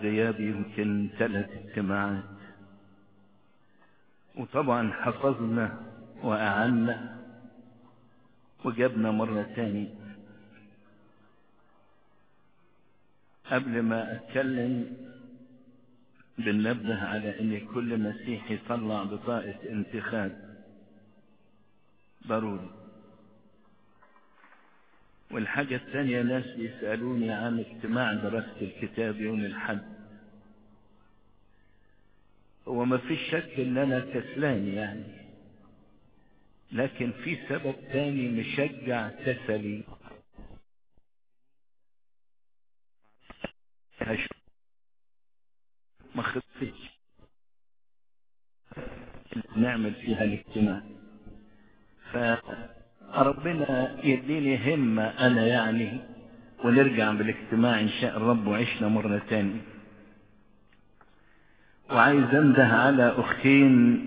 غيابي يمكن ثلاث اجتماعات وطبعا حفظنا وأعنا وجبنا مرة تاني قبل ما أتكلم بننبه على أن كل مسيحي يطلع بطاقة انتخاب ضروري والحاجة الثانية ناس يسألوني عن اجتماع دراسة الكتاب يوم الحد هو ما فيش شك ان انا كسلان يعني لكن في سبب تاني مشجع كسلي ما خفتش نعمل فيها الاجتماع فربنا يديني همة انا يعني ونرجع بالاجتماع ان شاء الرب وعشنا مرة تانية وعايز انده على اختين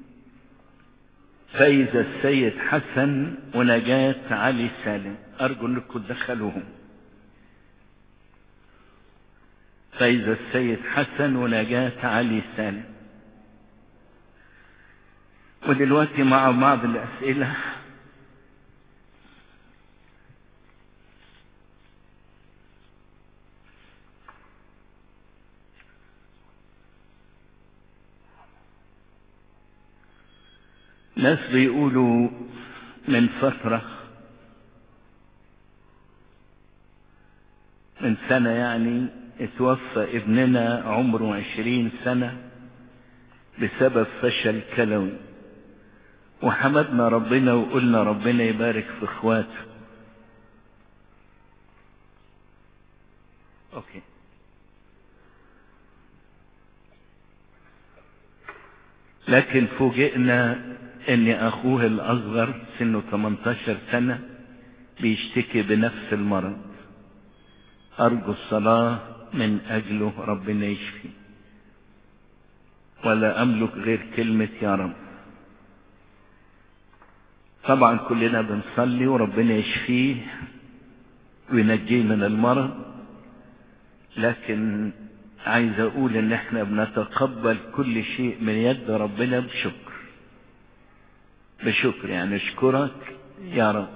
فايزة السيد حسن ونجاة علي سالم ارجو انكم تدخلوهم فايزة السيد حسن ونجاة علي سالم ودلوقتي مع بعض الاسئلة ناس بيقولوا من فترة من سنة يعني اتوفى ابننا عمره عشرين سنة بسبب فشل كلوي وحمدنا ربنا وقلنا ربنا يبارك في اخواته اوكي لكن فوجئنا ان اخوه الاصغر سنه 18 سنة بيشتكي بنفس المرض ارجو الصلاة من اجله ربنا يشفي ولا املك غير كلمة يا رب طبعا كلنا بنصلي وربنا يشفيه وينجيه من المرض لكن عايز اقول ان احنا بنتقبل كل شيء من يد ربنا بشكر بشكر يعني اشكرك يا رب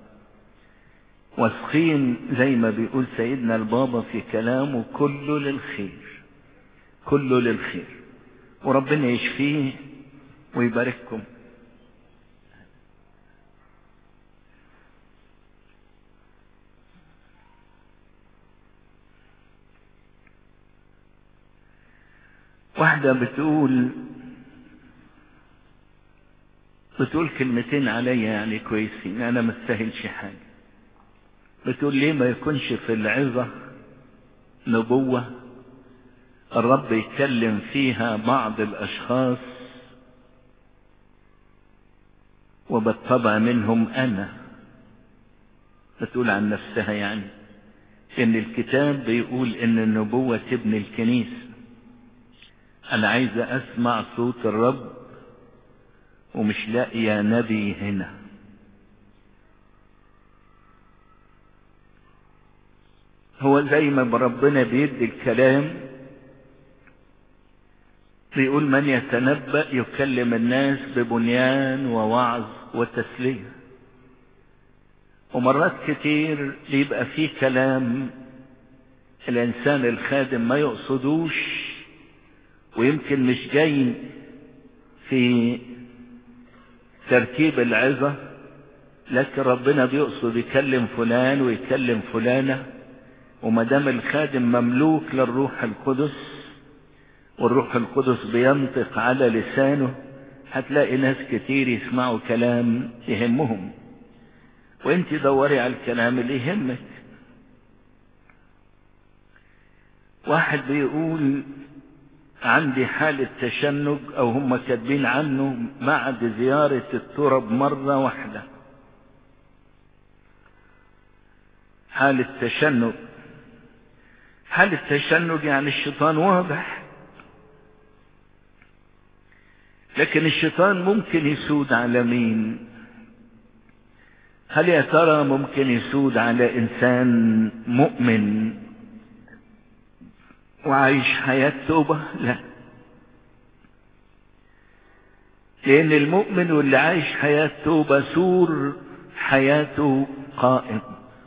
واثقين زي ما بيقول سيدنا البابا في كلامه كله للخير كله للخير وربنا يشفيه ويبارككم واحدة بتقول بتقول كلمتين عليا يعني كويسين انا ما استاهلش حاجة بتقول ليه ما يكونش في العظة نبوة الرب يتكلم فيها بعض الاشخاص وبالطبع منهم انا بتقول عن نفسها يعني ان الكتاب بيقول ان النبوة تبني الكنيسة انا عايزة اسمع صوت الرب ومش لاقية نبي هنا هو زي ما ربنا بيدي الكلام بيقول من يتنبأ يكلم الناس ببنيان ووعظ وتسلية ومرات كتير بيبقى فيه كلام الانسان الخادم ما يقصدوش ويمكن مش جاي في ترتيب العظة لكن ربنا بيقصد يكلم فلان ويكلم فلانة وما دام الخادم مملوك للروح القدس والروح القدس بينطق على لسانه هتلاقي ناس كتير يسمعوا كلام يهمهم وانت دوري على الكلام اللي يهمك واحد بيقول عندي حالة تشنج او هم كاتبين عنه بعد زيارة الترب مرة واحدة حالة تشنج حالة تشنج يعني الشيطان واضح لكن الشيطان ممكن يسود على مين هل يا ترى ممكن يسود على انسان مؤمن وعايش حياة توبة لا لأن المؤمن واللي عايش حياة توبة سور حياته قائم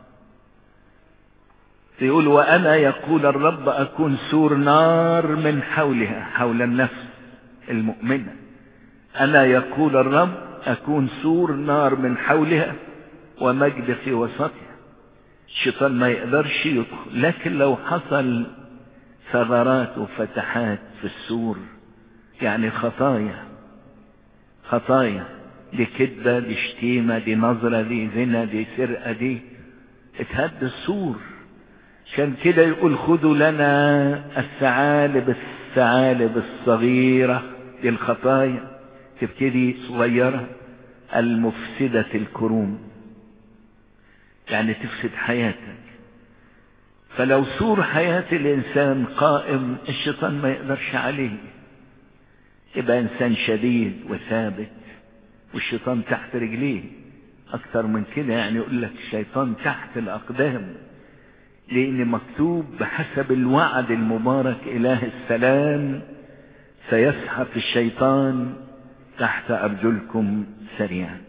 يقول وأنا يقول الرب أكون سور نار من حولها حول النفس المؤمنة أنا يقول الرب أكون سور نار من حولها ومجد في وسطها الشيطان ما يقدرش يدخل لكن لو حصل ثغرات وفتحات في السور يعني خطايا خطايا دي كذبة دي شتيمة دي نظرة دي زنا دي سرقة دي اتهد السور عشان كده يقول خذوا لنا الثعالب الثعالب الصغيرة دي الخطايا تبتدي صغيرة المفسدة الكروم يعني تفسد حياتك فلو سور حياة الإنسان قائم الشيطان ما يقدرش عليه يبقى إنسان شديد وثابت والشيطان تحت رجليه أكتر من كده يعني يقول لك الشيطان تحت الأقدام لأن مكتوب بحسب الوعد المبارك إله السلام سيسحق الشيطان تحت أرجلكم سريعا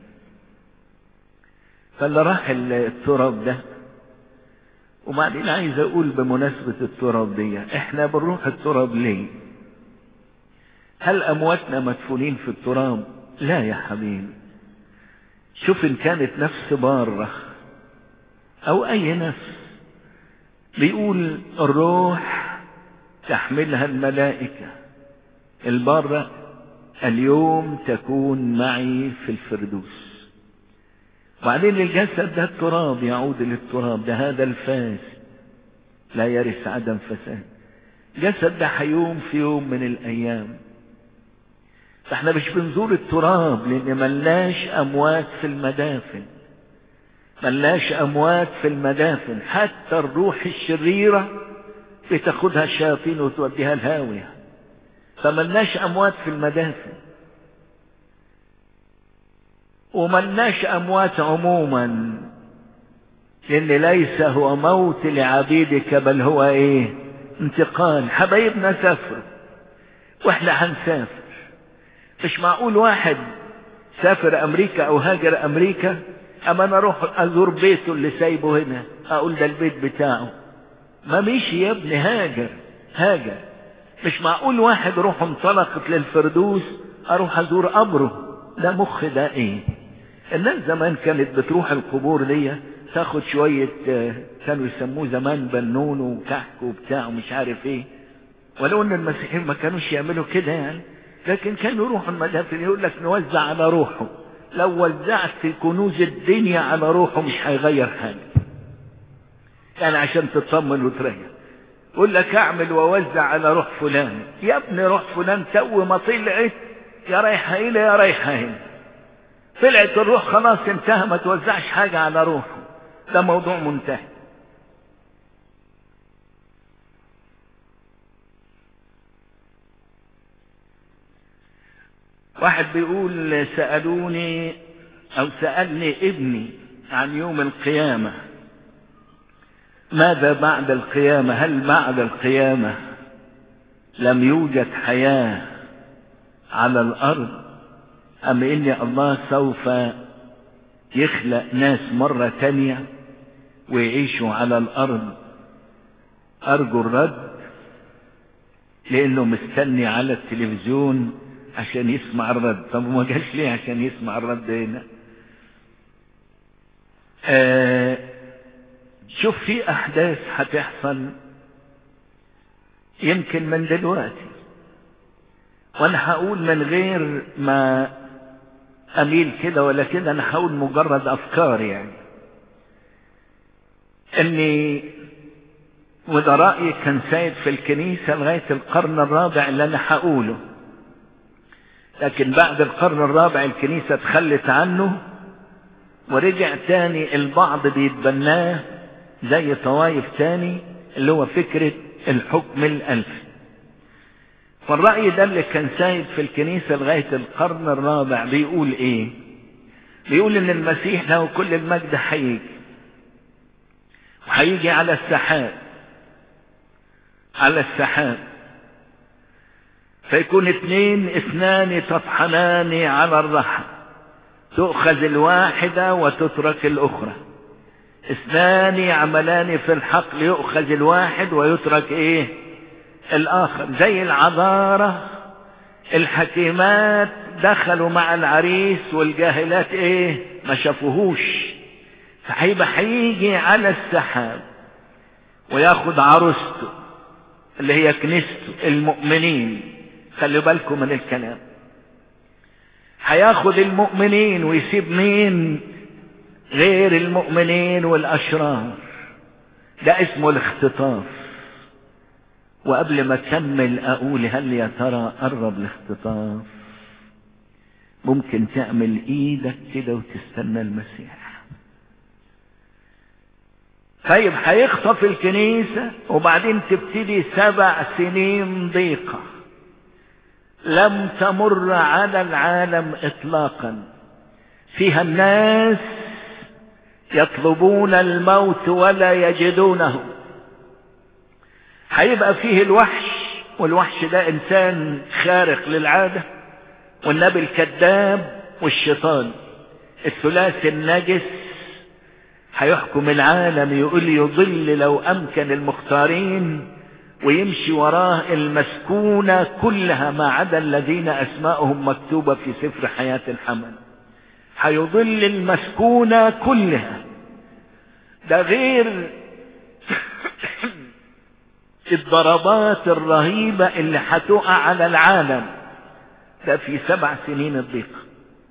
فاللي راح التراب ده وبعدين عايز اقول بمناسبة التراب دي احنا بنروح التراب ليه هل امواتنا مدفونين في التراب لا يا حبيبي شوف ان كانت نفس بارة او اي نفس بيقول الروح تحملها الملائكة البارة اليوم تكون معي في الفردوس وبعدين الجسد ده التراب يعود للتراب ده هذا الفاس لا يرث عدم فساد جسد ده هيوم في يوم من الايام فاحنا مش بنزور التراب لان ملناش اموات في المدافن ملناش اموات في المدافن حتى الروح الشريرة بتاخدها الشياطين وتوديها الهاوية فملناش اموات في المدافن وملناش اموات عموما لان ليس هو موت لعبيدك بل هو ايه انتقال حبايبنا سافروا واحنا هنسافر مش معقول واحد سافر امريكا او هاجر امريكا اما انا اروح ازور بيته اللي سايبه هنا اقول ده البيت بتاعه ما مشي يا ابني هاجر هاجر مش معقول واحد روحه انطلقت للفردوس اروح ازور قبره ده مخ ده ايه الناس زمان كانت بتروح القبور دي تاخد شوية كانوا يسموه زمان بنون وكحك وبتاع ومش عارف ايه ولو ان المسيحيين ما كانوش يعملوا كده يعني لكن كانوا يروحوا المدافن يقول لك نوزع على روحه لو وزعت كنوز الدنيا على روحه مش هيغير حاجة يعني عشان تطمن وتريح يقول لك اعمل واوزع على روح فلان يا ابني روح فلان تو ما طلعت يا رايحة هنا يا رايحة هنا طلعت الروح خلاص انتهى ما توزعش حاجة على روحه ده موضوع منتهي واحد بيقول سألوني او سألني ابني عن يوم القيامة ماذا بعد القيامة هل بعد القيامة لم يوجد حياة على الارض ام ان الله سوف يخلق ناس مرة تانية ويعيشوا على الارض ارجو الرد لانه مستني على التلفزيون عشان يسمع الرد طب ما جاش ليه عشان يسمع الرد هنا آه شوف في احداث هتحصل يمكن من دلوقتي وانا هقول من غير ما اميل كده ولا كده انا هقول مجرد افكار يعني اني وده رأيي كان سايد في الكنيسة لغاية القرن الرابع اللي انا هقوله لكن بعد القرن الرابع الكنيسة تخلت عنه ورجع تاني البعض بيتبناه زي طوايف تاني اللي هو فكرة الحكم الألفي فالرأي ده اللي كان سايد في الكنيسة لغاية القرن الرابع بيقول ايه بيقول ان المسيح له كل المجد هيجي وهيجي على السحاب على السحاب فيكون اثنين اثنان تطحنان على الرحى تؤخذ الواحدة وتترك الأخرى اثنان يعملان في الحقل يؤخذ الواحد ويترك ايه الآخر زي العذارة الحكيمات دخلوا مع العريس والجاهلات ايه ما شافوهوش فهيبقى هيجي على السحاب وياخد عروسته اللي هي كنيسته المؤمنين خلي بالكم من الكلام هياخد المؤمنين ويسيب مين غير المؤمنين والاشرار ده اسمه الاختطاف وقبل ما اكمل اقول هل يا ترى قرب الاختطاف ممكن تعمل ايدك كده وتستنى المسيح طيب هيخطف الكنيسة وبعدين تبتدي سبع سنين ضيقة لم تمر على العالم اطلاقا فيها الناس يطلبون الموت ولا يجدونه هيبقى فيه الوحش والوحش ده انسان خارق للعادة والنبي الكذاب والشيطان الثلاثي النجس هيحكم العالم يقول يضل لو امكن المختارين ويمشي وراه المسكونة كلها ما عدا الذين اسماءهم مكتوبة في سفر حياة الحمل هيضل المسكونة كلها ده غير الضربات الرهيبة اللي هتقع على العالم ده في سبع سنين الضيقة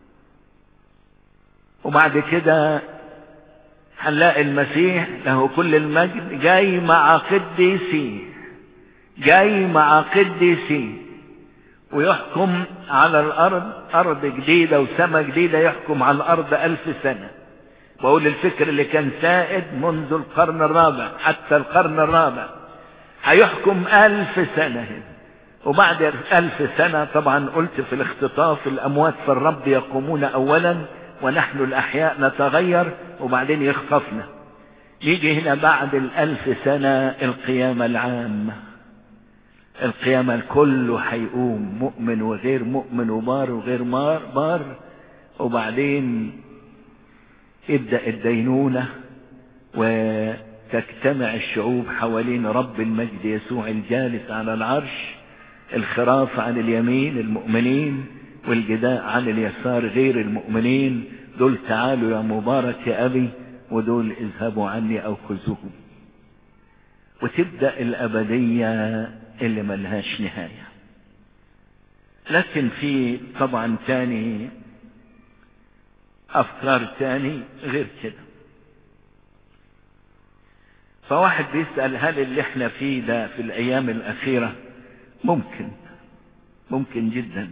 وبعد كده هنلاقي المسيح له كل المجد جاي مع قديسيه جاي مع قديسيه ويحكم على الارض ارض جديدة وسماء جديدة يحكم على الارض الف سنة بقول الفكر اللي كان سائد منذ القرن الرابع حتى القرن الرابع هيحكم الف سنة هنا وبعد الف سنة طبعا قلت في الاختطاف الاموات في الرب يقومون اولا ونحن الاحياء نتغير وبعدين يخطفنا يجي هنا بعد الالف سنة القيامة العامة القيامة الكل هيقوم مؤمن وغير مؤمن وبار وغير مار بار وبعدين يبدأ الدينونة وتجتمع الشعوب حوالين رب المجد يسوع الجالس على العرش الخراف عن اليمين المؤمنين والجداء عن اليسار غير المؤمنين دول تعالوا يا مبارك يا أبي ودول اذهبوا عني أو خذوهم وتبدأ الأبدية اللي ملهاش نهاية لكن في طبعا تاني أفكار تاني غير كده فواحد بيسأل هل اللي احنا فيه ده في الأيام الأخيرة ممكن ممكن جدا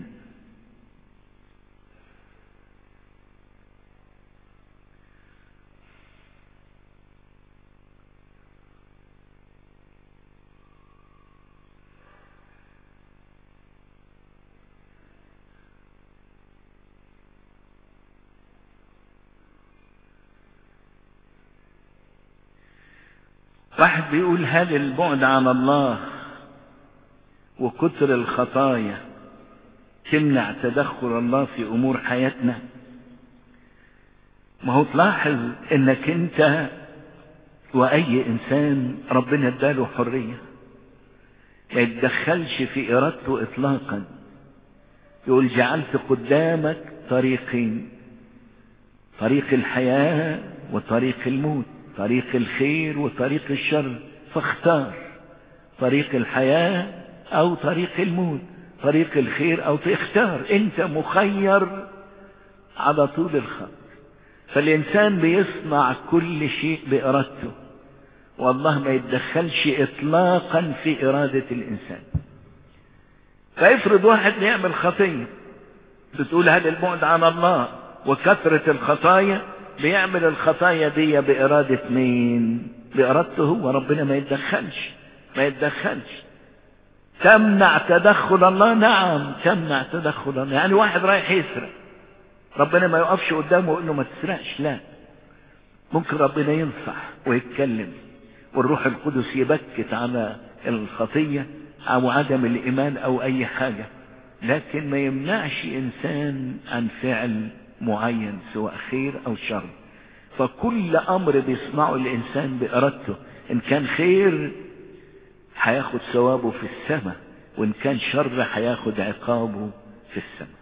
واحد بيقول هل البعد عن الله وكتر الخطايا تمنع تدخل الله في امور حياتنا ما هو تلاحظ انك انت واي انسان ربنا اداله حرية ما يتدخلش في ارادته اطلاقا يقول جعلت قدامك طريقين طريق الحياة وطريق الموت طريق الخير وطريق الشر فاختار طريق الحياة او طريق الموت طريق الخير او اختار انت مخير على طول الخط فالانسان بيصنع كل شيء بارادته والله ما يتدخلش اطلاقا في ارادة الانسان فافرض واحد بيعمل خطية بتقول هذا البعد عن الله وكثرة الخطايا بيعمل الخطايا دي بإرادة مين بإرادته هو ربنا ما يتدخلش ما يتدخلش تمنع تدخل الله نعم تمنع تدخل الله يعني واحد رايح يسرق ربنا ما يقفش قدامه ويقول له ما تسرقش لا ممكن ربنا ينصح ويتكلم والروح القدس يبكت على الخطية او عدم الايمان او اي حاجة لكن ما يمنعش انسان عن فعل معين سواء خير او شر فكل امر بيصنعه الانسان بارادته ان كان خير هياخد ثوابه في السماء وان كان شر هياخد عقابه في السماء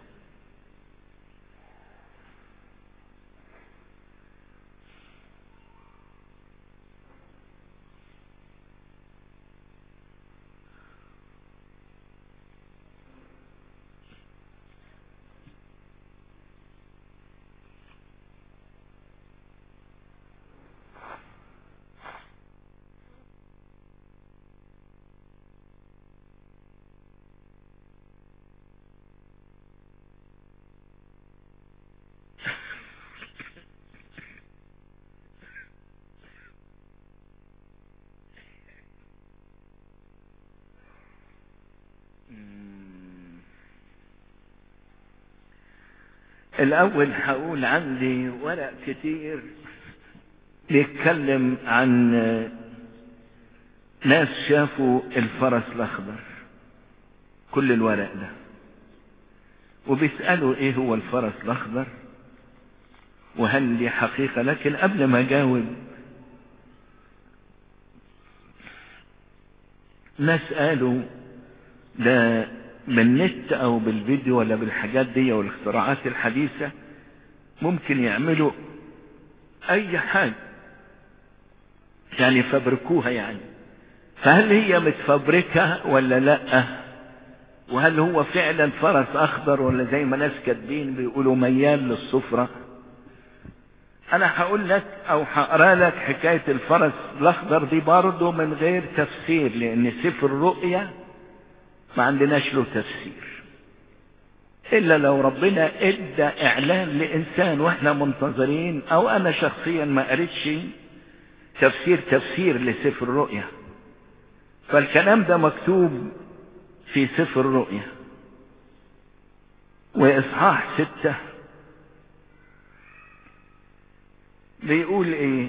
الأول هقول عندي ورق كتير بيتكلم عن ناس شافوا الفرس الأخضر كل الورق ده وبيسألوا ايه هو الفرس الأخضر وهل دي حقيقة لكن قبل ما أجاوب ناس قالوا ده بالنت او بالفيديو ولا بالحاجات دي والاختراعات الحديثة ممكن يعملوا اي حاجة يعني يفبركوها يعني فهل هي متفبركة ولا لا وهل هو فعلا فرس اخضر ولا زي ما ناس كاتبين بيقولوا ميال للصفرة انا هقول لك او هقرا لك حكاية الفرس الاخضر دي برضه من غير تفسير لان سفر الرؤيا ما عندناش له تفسير الا لو ربنا ادى اعلان لانسان واحنا منتظرين او انا شخصيا ما قريتش تفسير تفسير لسفر الرؤيا فالكلام ده مكتوب في سفر الرؤيا واصحاح ستة بيقول ايه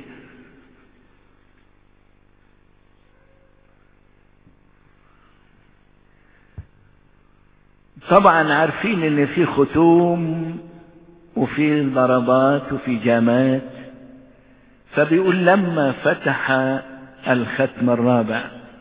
طبعا عارفين ان في ختوم وفي ضربات وفي جامات فبيقول لما فتح الختم الرابع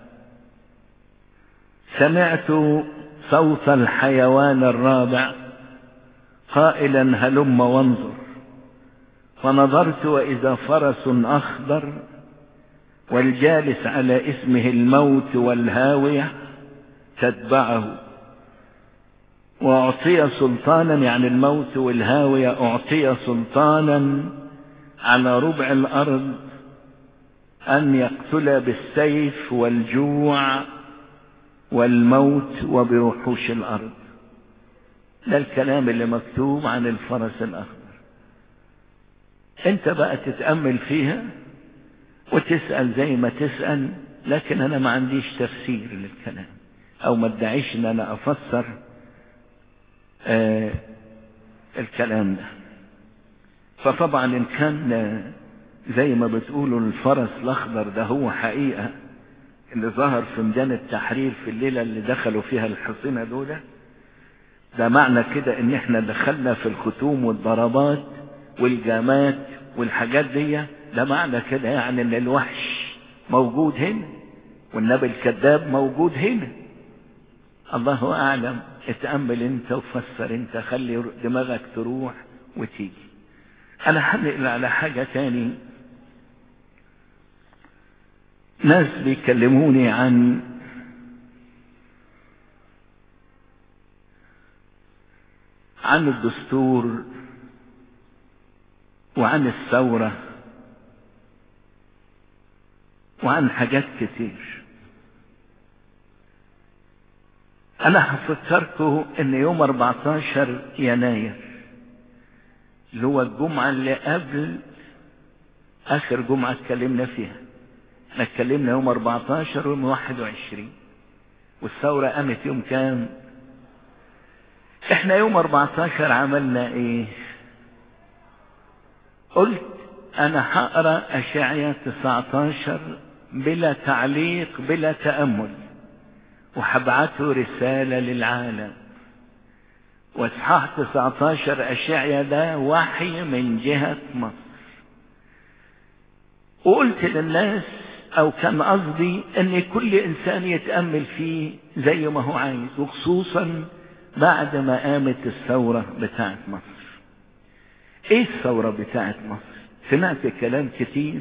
سمعت صوت الحيوان الرابع قائلا هلم وانظر فنظرت واذا فرس اخضر والجالس على اسمه الموت والهاويه تتبعه واعطي سلطانا يعني الموت والهاويه اعطي سلطانا على ربع الارض ان يقتل بالسيف والجوع والموت وبوحوش الارض ده الكلام اللي مكتوب عن الفرس الاخضر انت بقى تتامل فيها وتسال زي ما تسال لكن انا ما عنديش تفسير للكلام او ما ادعيش ان انا افسر آه الكلام ده فطبعا ان كان زي ما بتقولوا الفرس الاخضر ده هو حقيقة اللي ظهر في ميدان التحرير في الليلة اللي دخلوا فيها الحصينة دول ده معنى كده ان احنا دخلنا في الختوم والضربات والجامات والحاجات دي ده معنى كده يعني ان الوحش موجود هنا والنبي الكذاب موجود هنا الله اعلم اتأمل انت وفسر انت خلي دماغك تروح وتيجي انا هنقل على حاجة تاني ناس بيكلموني عن عن الدستور وعن الثورة وعن حاجات كتير انا هفكركم ان يوم 14 يناير اللي هو الجمعة اللي قبل اخر جمعة اتكلمنا فيها احنا اتكلمنا يوم 14 ويوم 21 والثورة قامت يوم كام احنا يوم 14 عملنا ايه قلت انا هقرا اشعيا 19 بلا تعليق بلا تأمل وحبعته رسالة للعالم واصحاح 19 أشعيا ده وحي من جهة مصر وقلت للناس او كان قصدي ان كل انسان يتأمل فيه زي ما هو عايز وخصوصا بعد ما قامت الثورة بتاعت مصر ايه الثورة بتاعت مصر سمعت كلام كتير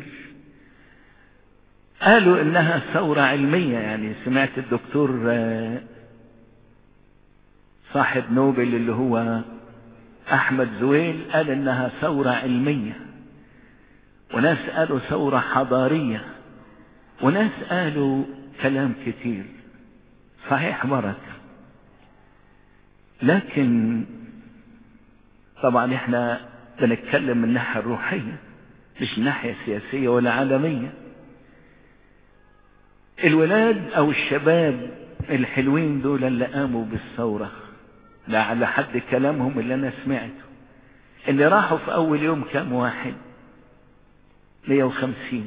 قالوا انها ثورة علمية يعني سمعت الدكتور صاحب نوبل اللي هو احمد زويل قال انها ثورة علمية وناس قالوا ثورة حضارية وناس قالوا كلام كتير صحيح بركة لكن طبعا احنا بنتكلم من الناحية الروحية مش الناحية السياسية ولا عالمية الولاد او الشباب الحلوين دول اللي قاموا بالثورة ده على حد كلامهم اللي انا سمعته اللي راحوا في اول يوم كام واحد 150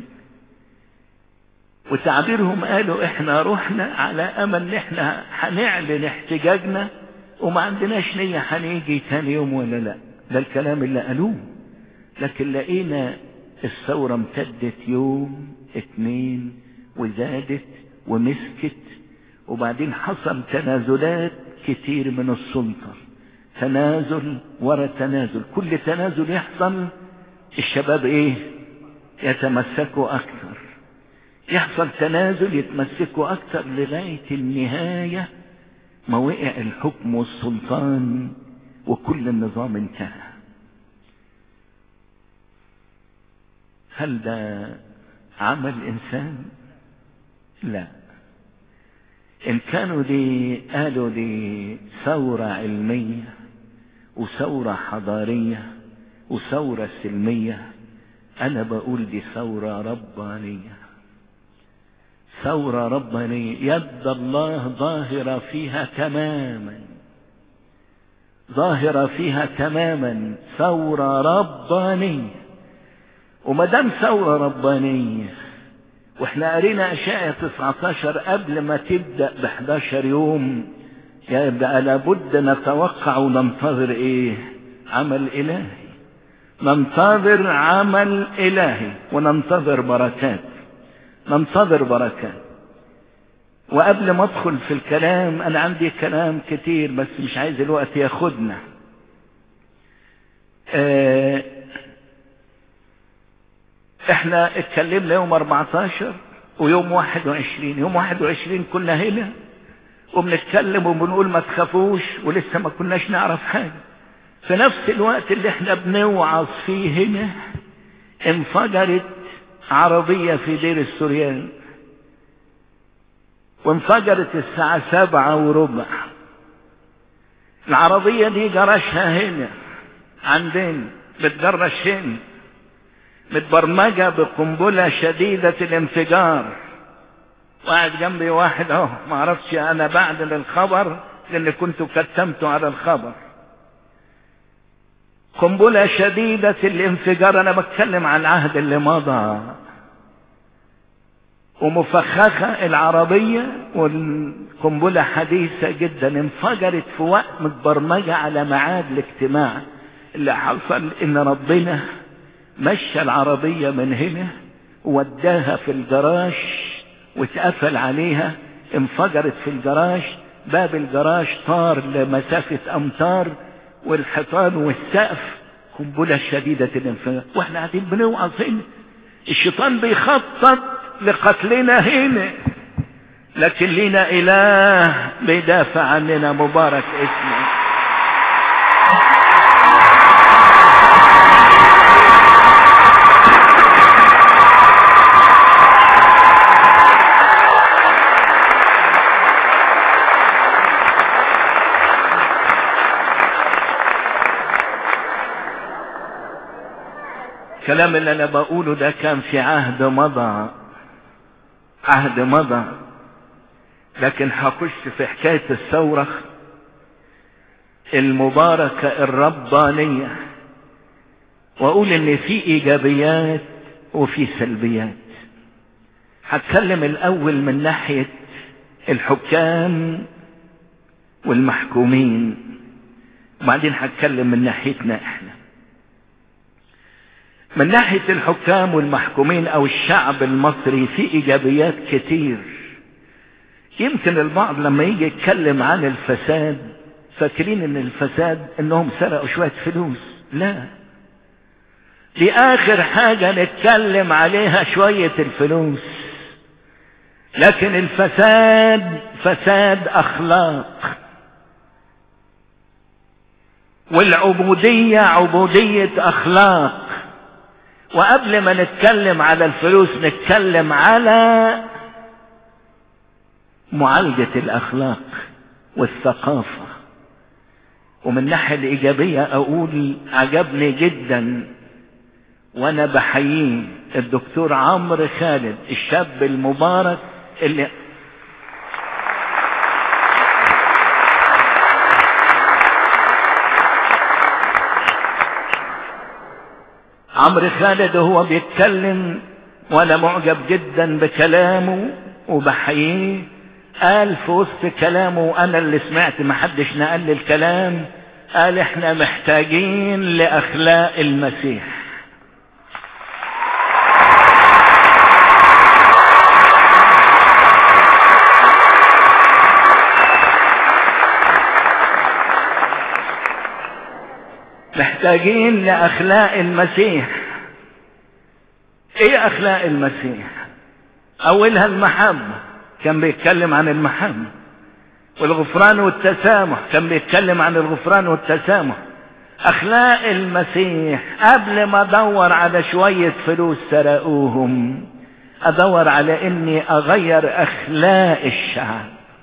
وتعبيرهم قالوا احنا رحنا على امل ان احنا هنعلن احتجاجنا وما عندناش نية هنيجي تاني يوم ولا لا ده الكلام اللي قالوه لكن لقينا الثورة امتدت يوم اتنين وزادت ومسكت وبعدين حصل تنازلات كتير من السلطة تنازل ورا تنازل كل تنازل يحصل الشباب ايه يتمسكوا اكثر يحصل تنازل يتمسكوا اكثر لغاية النهاية ما وقع الحكم والسلطان وكل النظام انتهى هل ده عمل انسان لا ان كانوا دي قالوا دي ثورة علمية وثورة حضارية وثورة سلمية انا بقول دي ثورة ربانية ثورة ربانية يد الله ظاهرة فيها تماما ظاهرة فيها تماما ثورة ربانية وما دام ثورة ربانية واحنا قرينا اشعيا 19 قبل ما تبدا ب 11 يوم يبقى لابد نتوقع وننتظر ايه عمل الهي ننتظر عمل الهي وننتظر بركات ننتظر بركات وقبل ما ادخل في الكلام انا عندي كلام كتير بس مش عايز الوقت ياخدنا اه احنا اتكلمنا يوم 14 ويوم 21 يوم 21 كنا هنا وبنتكلم وبنقول ما تخافوش ولسه ما كناش نعرف حاجة في نفس الوقت اللي احنا بنوعظ فيه هنا انفجرت عربية في دير السوريان وانفجرت الساعة سبعة وربع العربية دي جرشها هنا عندنا بتجرش هنا متبرمجة بقنبلة شديدة الانفجار وقاعد جنبي واحد اهو ما اعرفش انا بعد الخبر لان كنت كتمت على الخبر قنبلة شديدة الانفجار انا بتكلم عن العهد اللي مضى ومفخخة العربية والقنبلة حديثة جدا انفجرت في وقت متبرمجة على ميعاد الاجتماع اللي حصل ان ربنا مشى العربية من هنا وداها في الجراج واتقفل عليها انفجرت في الجراج باب الجراج طار لمسافة امتار والحيطان والسقف قنبلة شديدة الانفجار واحنا قاعدين بنوعظ هنا الشيطان بيخطط لقتلنا هنا لكن لينا اله بيدافع عننا مبارك اسمه الكلام اللي انا بقوله ده كان في عهد مضى عهد مضى لكن هخش في حكاية الثورة المباركة الربانية واقول ان في ايجابيات وفي سلبيات هتكلم الاول من ناحية الحكام والمحكومين وبعدين هتكلم من ناحيتنا احنا من ناحية الحكام والمحكومين او الشعب المصري في ايجابيات كتير يمكن البعض لما يجي يتكلم عن الفساد فاكرين ان الفساد انهم سرقوا شوية فلوس لا دي اخر حاجة نتكلم عليها شوية الفلوس لكن الفساد فساد اخلاق والعبودية عبودية اخلاق وقبل ما نتكلم على الفلوس نتكلم على معالجة الاخلاق والثقافة ومن الناحية الايجابية اقول عجبني جدا وانا بحييه الدكتور عمرو خالد الشاب المبارك اللي عمرو خالد وهو بيتكلم وانا معجب جدا بكلامه وبحييه قال في وسط كلامه انا اللي سمعت محدش نقل لي الكلام قال احنا محتاجين لاخلاق المسيح محتاجين لاخلاق المسيح ايه اخلاق المسيح اولها المحبة كان بيتكلم عن المحبة والغفران والتسامح كان بيتكلم عن الغفران والتسامح اخلاق المسيح قبل ما ادور على شوية فلوس سرقوهم ادور على اني اغير اخلاق الشعب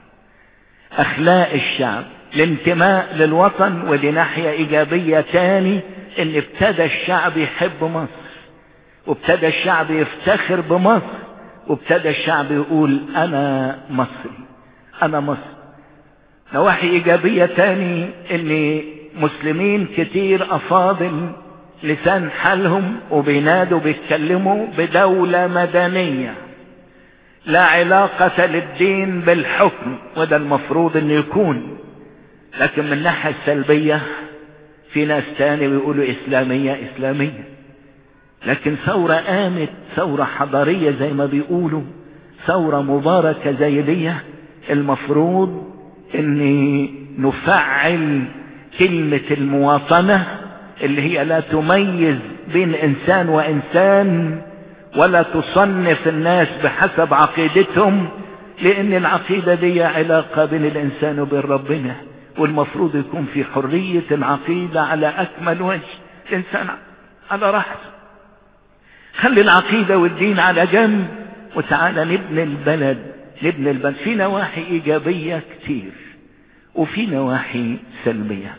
اخلاق الشعب الانتماء للوطن ودي ناحية ايجابية تاني ان ابتدى الشعب يحب مصر وابتدى الشعب يفتخر بمصر وابتدى الشعب يقول انا مصري انا مصر نواحي ايجابية تاني ان مسلمين كتير افاضل لسان حالهم وبينادوا بيتكلموا بدولة مدنية لا علاقة للدين بالحكم وده المفروض انه يكون لكن من الناحية السلبية في ناس تاني بيقولوا اسلامية اسلامية لكن ثورة قامت ثورة حضارية زي ما بيقولوا ثورة مباركة زي دي المفروض ان نفعل كلمة المواطنة اللي هي لا تميز بين انسان وانسان ولا تصنف الناس بحسب عقيدتهم لان العقيدة دي علاقة بين الانسان وبين ربنا والمفروض يكون في حرية العقيدة على اكمل وجه الانسان على راحته خلي العقيدة والدين على جنب وتعالى نبني البلد نبني البلد في نواحي ايجابية كتير وفي نواحي سلبية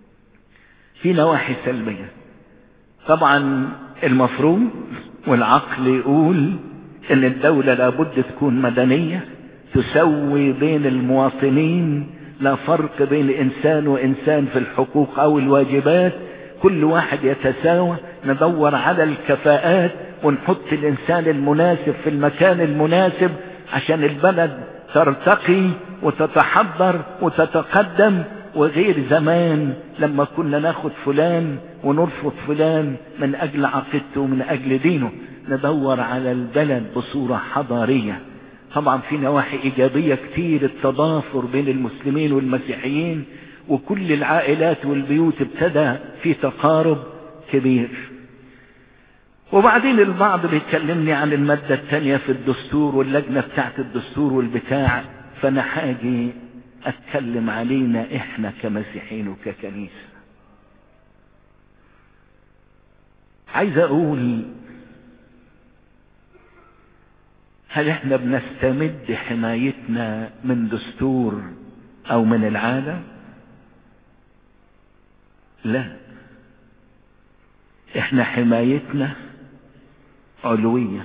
في نواحي سلبية طبعا المفروض والعقل يقول ان الدولة لابد تكون مدنية تسوي بين المواطنين لا فرق بين انسان وانسان في الحقوق او الواجبات كل واحد يتساوى ندور على الكفاءات ونحط الانسان المناسب في المكان المناسب عشان البلد ترتقي وتتحضر وتتقدم وغير زمان لما كنا ناخد فلان ونرفض فلان من اجل عقيدته ومن اجل دينه ندور على البلد بصورة حضارية طبعا في نواحي ايجابية كتير التضافر بين المسلمين والمسيحيين وكل العائلات والبيوت ابتدى في تقارب كبير وبعدين البعض بيكلمني عن المادة الثانية في الدستور واللجنة بتاعت الدستور والبتاع فانا حاجي اتكلم علينا احنا كمسيحيين وككنيسة عايز اقول هل احنا بنستمد حمايتنا من دستور او من العالم لا احنا حمايتنا علوية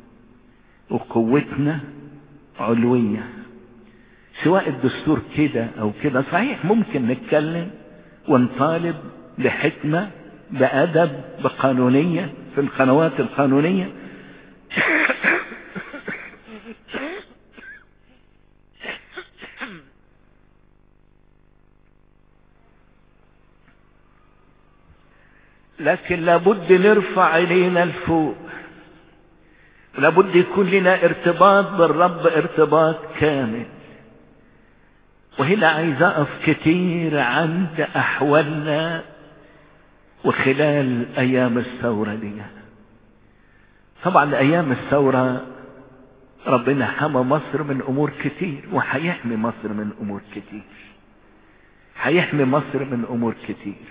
وقوتنا علوية سواء الدستور كده او كده صحيح ممكن نتكلم ونطالب بحكمة بأدب بقانونية في القنوات القانونية لكن لابد نرفع عينينا لفوق لابد يكون لنا ارتباط بالرب ارتباط كامل وهنا عايز اقف كتير عند احوالنا وخلال ايام الثورة دي طبعا ايام الثورة ربنا حمى مصر من امور كتير وهيحمي مصر من امور كتير هيحمي مصر من امور كتير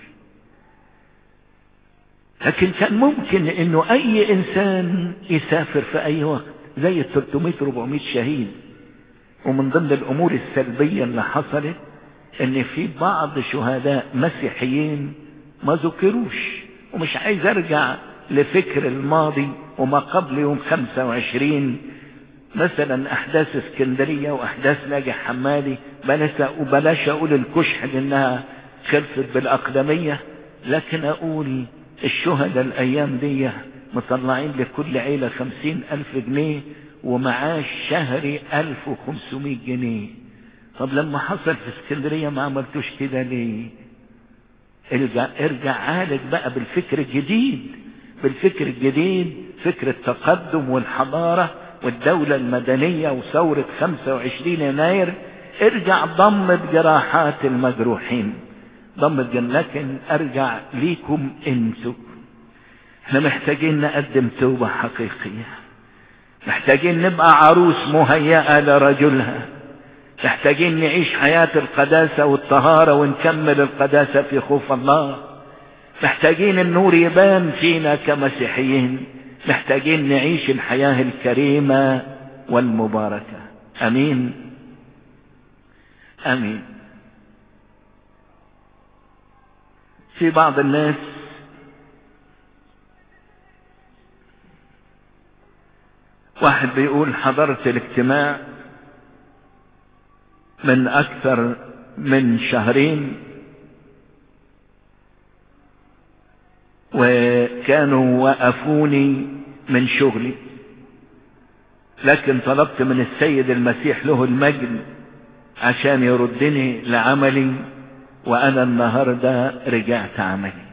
لكن كان ممكن انه اي انسان يسافر في اي وقت زي ال 300 400 شهيد ومن ضمن الامور السلبية اللي حصلت ان في بعض شهداء مسيحيين ما ذكروش ومش عايز ارجع لفكر الماضي وما قبل يوم 25 مثلا احداث اسكندرية واحداث ناجح حمادي بلاش وبلاش اقول الكشح لانها خلصت بالاقدمية لكن اقول الشهداء الايام دي مطلعين لكل عيلة خمسين الف جنيه ومعاش شهري الف وخمسمائة جنيه طب لما حصل في اسكندرية ما عملتوش كده ليه ارجع, ارجع عالج بقى بالفكر الجديد بالفكر الجديد فكر التقدم والحضارة والدولة المدنية وثورة 25 يناير ارجع ضمد جراحات المجروحين ضمد لكن ارجع ليكم انتوا احنا محتاجين نقدم توبة حقيقية محتاجين نبقى عروس مهيئة لرجلها محتاجين نعيش حياة القداسة والطهارة ونكمل القداسة في خوف الله محتاجين النور يبان فينا كمسيحيين محتاجين نعيش الحياة الكريمة والمباركة امين امين في بعض الناس واحد بيقول حضرت الاجتماع من اكثر من شهرين وكانوا وقفوني من شغلي لكن طلبت من السيد المسيح له المجد عشان يردني لعملي وانا النهاردة رجعت عملي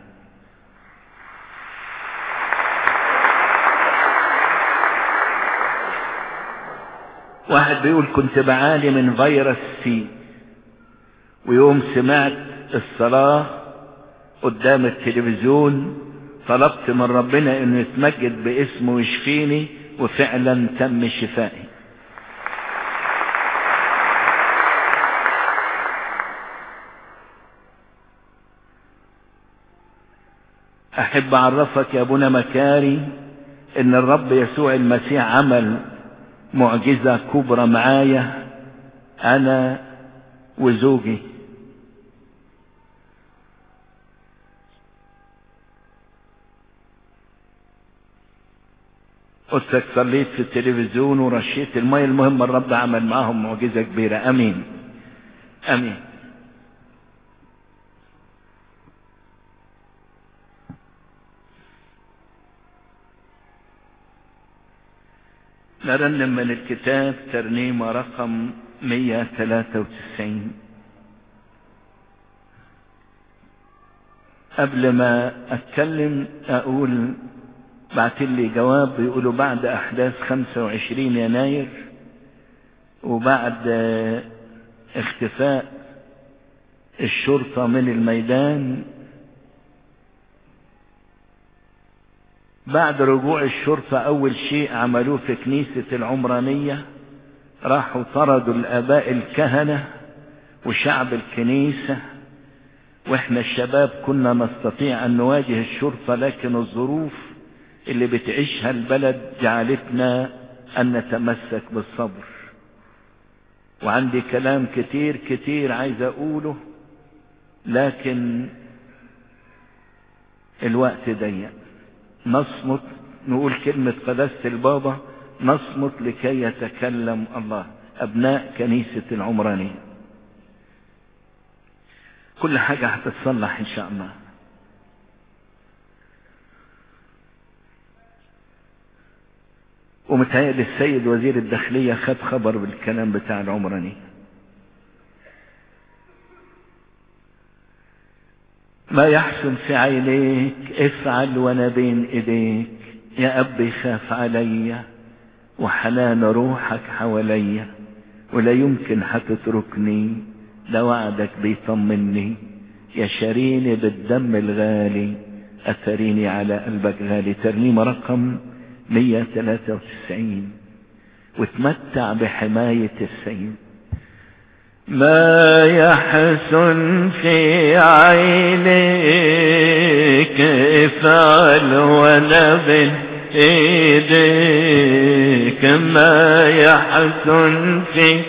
واحد بيقول كنت بعاني من فيروس سي ويوم سمعت الصلاة قدام التلفزيون طلبت من ربنا انه يتمجد باسمه ويشفيني وفعلا تم شفائي احب اعرفك يا ابونا مكاري ان الرب يسوع المسيح عمل معجزة كبرى معايا انا وزوجي قلت صليت في التلفزيون ورشيت المية المهم الرب عمل معاهم معجزة كبيرة امين امين نرنم من الكتاب ترنيمة رقم 193 قبل ما اتكلم اقول بعت لي جواب بيقولوا بعد احداث 25 يناير وبعد اختفاء الشرطة من الميدان بعد رجوع الشرطة اول شيء عملوه في كنيسة العمرانية راحوا طردوا الاباء الكهنة وشعب الكنيسة واحنا الشباب كنا نستطيع ان نواجه الشرطة لكن الظروف اللي بتعيشها البلد جعلتنا ان نتمسك بالصبر وعندي كلام كتير كتير عايز اقوله لكن الوقت ضيق نصمت نقول كلمة قداسة البابا نصمت لكي يتكلم الله ابناء كنيسة العمرانية كل حاجة هتتصلح ان شاء الله ومتهيألي السيد وزير الداخلية خد خبر بالكلام بتاع العمراني ما يحسن في عينيك افعل وانا بين ايديك يا اب خاف عليا وحنان روحك حواليا ولا يمكن هتتركني ده وعدك بيطمني يا شاريني بالدم الغالي اثريني على قلبك غالي ترنيمة رقم 193 وتمتع بحماية السيد ما يحسن في عينيك افعل وانا بين ايديك ما يحسن في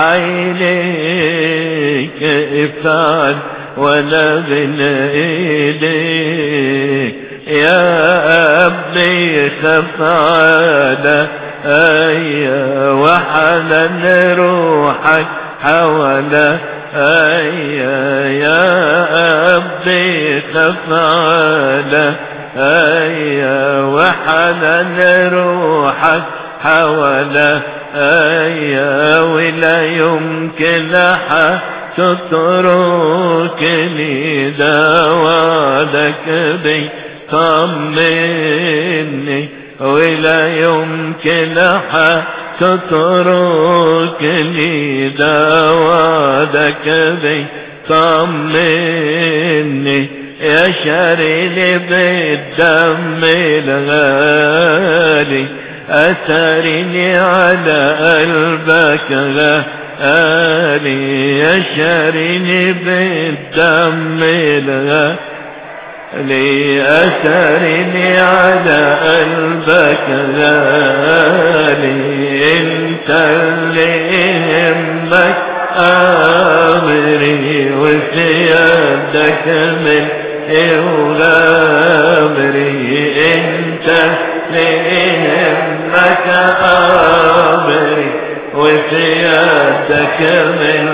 عينيك افعل ولا بين ايديك يا ابني خف على ايا وحنن روحك حول ايا يا ابني خف على ايا وحنن روحك حول ايا ولا يمكن حد تتركني دوادك بي طمني ولا يمكن حد تتركني دوادك بي طمني يا شريني بالدم الغالي أثرني على قلبك غالي يا شريني بالدم الغالي أثرني على قلبك غالي انت اللي يهمك امري وفي يدك من غامري انت اللي يهمك امري وفي يدك من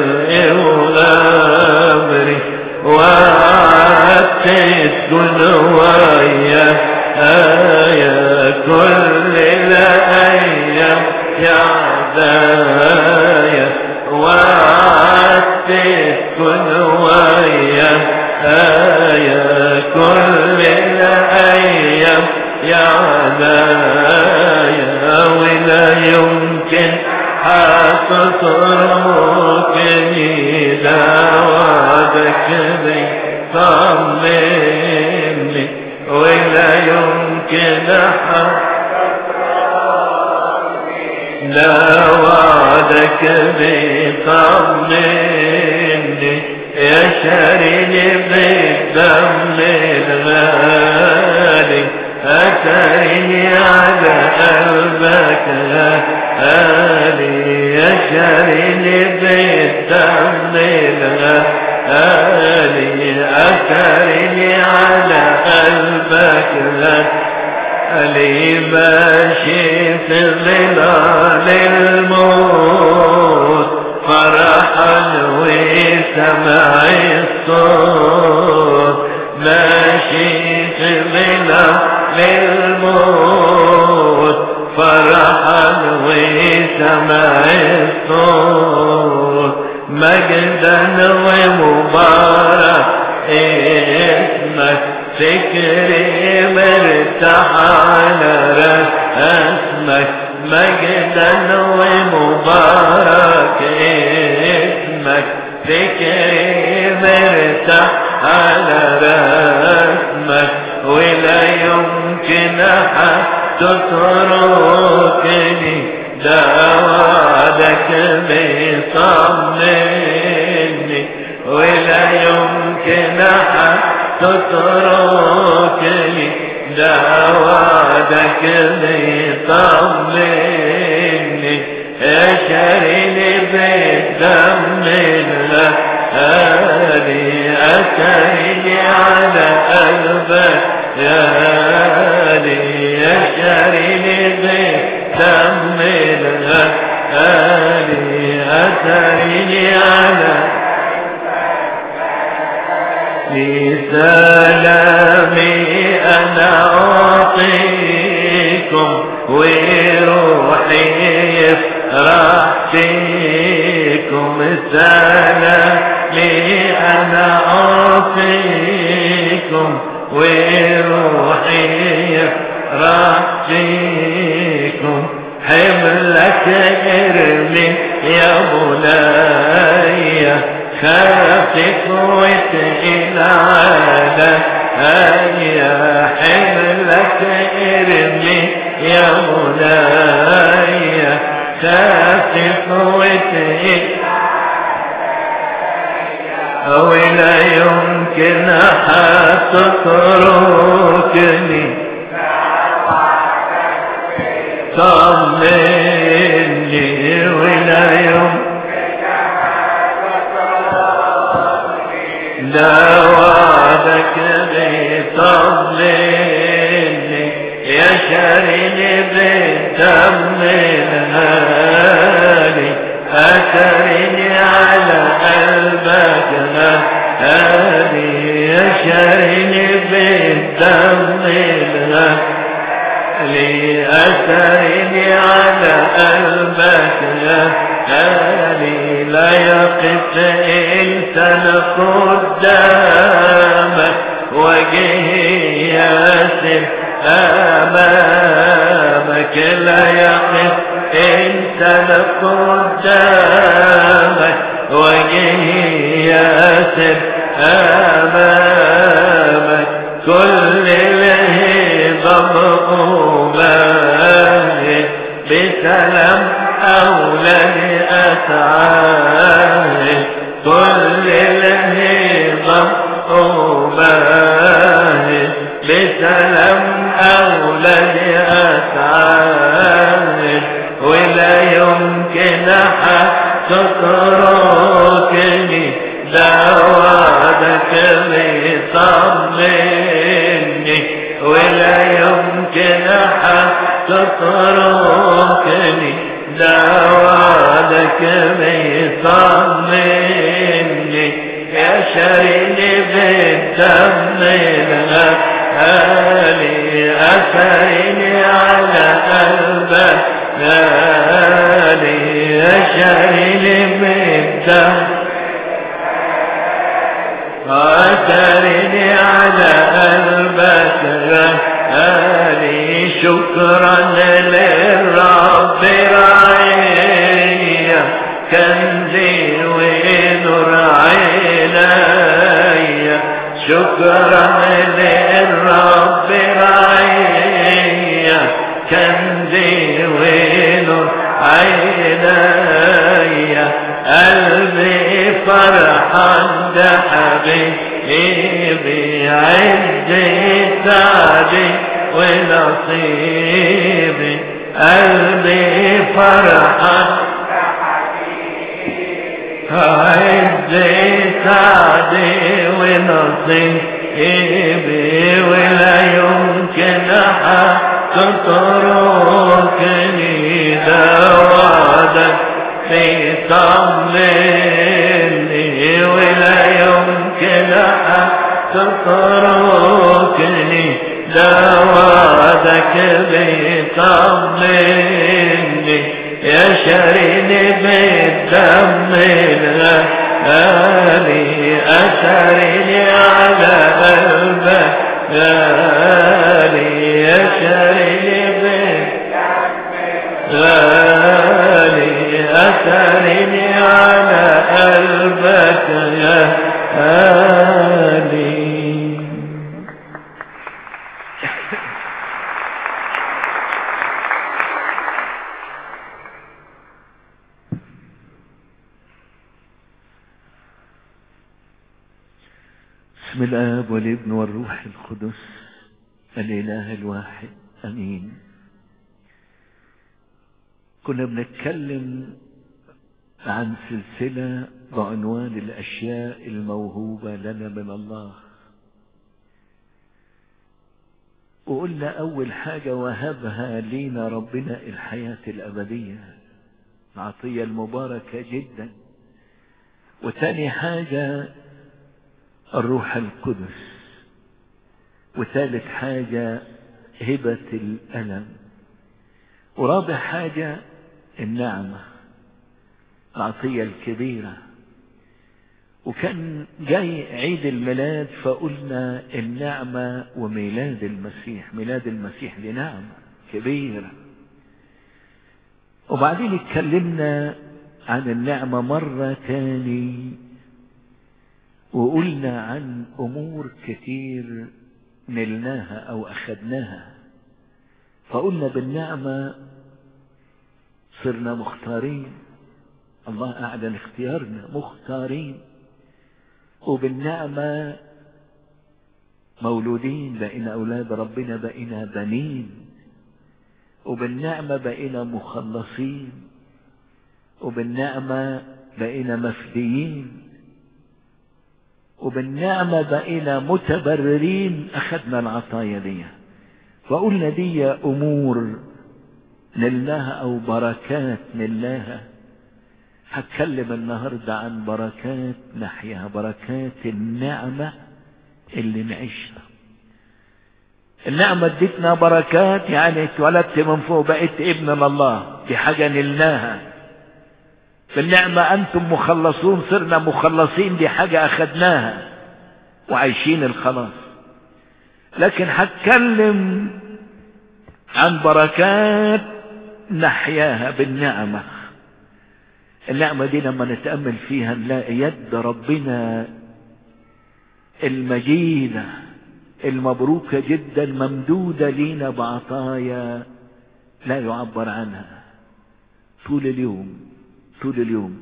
غامري وعدت تكون ويا آية كل الأيام يا عدايا وعدت تكون ويا آية كل الأيام يا عدايا ولا يمكن حتتركني دعوتك بي طمني ولا يمكن لا وعدك بطمني يا شريني بالدم الغالي أترني على قلبك غالي يا شريني بالدم الغالي أترني على قلبك غالي ماشي في ظلال الموت فرحا وسمع الصوت ماشي في ظلال الموت فرحا وسمع الصوت مجدا ومبارك اسمك فكري مرتاح على رسمك مجدا ومبارك اسمك فكري مرتاح على رسمك ولا يمكن حد تتركني ده وعدك بيطمني ولا يمكن حد تتركني ده وعدك بيطمني اشرني بالدم الغالي اترني على قلبك يا غالي اشرني بالدم الغالي اترني على لسلامي أنا أعطيكم وروحي يفرح فيكم سلامي أنا أعطيكم فيكم وروحي رجيكم حملك ارمي يا بني خافك وتقيل على هيا حملك ارمي يا بني خافك وتقيل ولا يمكن حتتركني طمني ولا يمكن لا وعدك بيطمني يا شريني بالدم الهالي أثرني على قلبك هالي يا شريني بالدم الهالي أثرني على قلبك هالي لا يقف إنسان قدامك وجهي ياسر أمامك لا يقف إنسان قدامك وجهي ياسر أمامك كل الهضم أمامك بسلام أولاد أسعاد كل الهضم أمامك بسلام أولاد أسعاد ولا يمكن تتركني لا وعدك بيطمني ولا يمكن تتركني لا وعدك بيطمني يا شريني بالدم الغالي أثرني على قلبك غالي يا شريني بالدم أثرني على قلبك غالي شكرا للرب رعيا كنزي ونور عيني شكرا للرب رعيا كنزي ونور عيني قلبي فرحان ده حبيبي عزي سعدي ونصيبي قلبي فرحان عزي سعدي ونصيبي ولا يمكن تتركني ده وعدك في طمني ولا يمكن تتركني ده وعدك بيطمني يا شريني بالدم الغالي أثرني على قلبك غالي يا شريني غالي أثرني على قلبك يا غالي بسم الآب والابن والروح القدس الإله الواحد أمين كنا بنتكلم عن سلسلة بعنوان الأشياء الموهوبة لنا من الله وقلنا أول حاجة وهبها لينا ربنا الحياة الأبدية العطية المباركة جدا وتاني حاجة الروح القدس وثالث حاجة هبة الألم ورابع حاجة النعمة العطية الكبيرة وكان جاي عيد الميلاد فقلنا النعمة وميلاد المسيح ميلاد المسيح دي نعمة كبيرة وبعدين اتكلمنا عن النعمة مرة تاني وقلنا عن أمور كتير نلناها أو أخدناها فقلنا بالنعمة صرنا مختارين الله أعلن اختيارنا مختارين وبالنعمة مولودين بقينا أولاد ربنا بقينا بنين وبالنعمة بقينا مخلصين وبالنعمة بقينا مفديين وبالنعمة بقينا متبررين أخذنا العطايا دي فقلنا دي أمور نلناها أو بركات نلناها هتكلم النهاردة عن بركات نحياها بركات النعمة اللي نعيشها النعمة ادتنا بركات يعني اتولدت من فوق بقيت ابن الله دي حاجة نلناها بالنعمة أنتم مخلصون صرنا مخلصين دي حاجة أخدناها وعايشين الخلاص لكن هتكلم عن بركات نحياها بالنعمة النعمة دي لما نتأمل فيها نلاقي يد ربنا المجيدة المبروكة جدا ممدودة لينا بعطايا لا يعبر عنها طول اليوم طول اليوم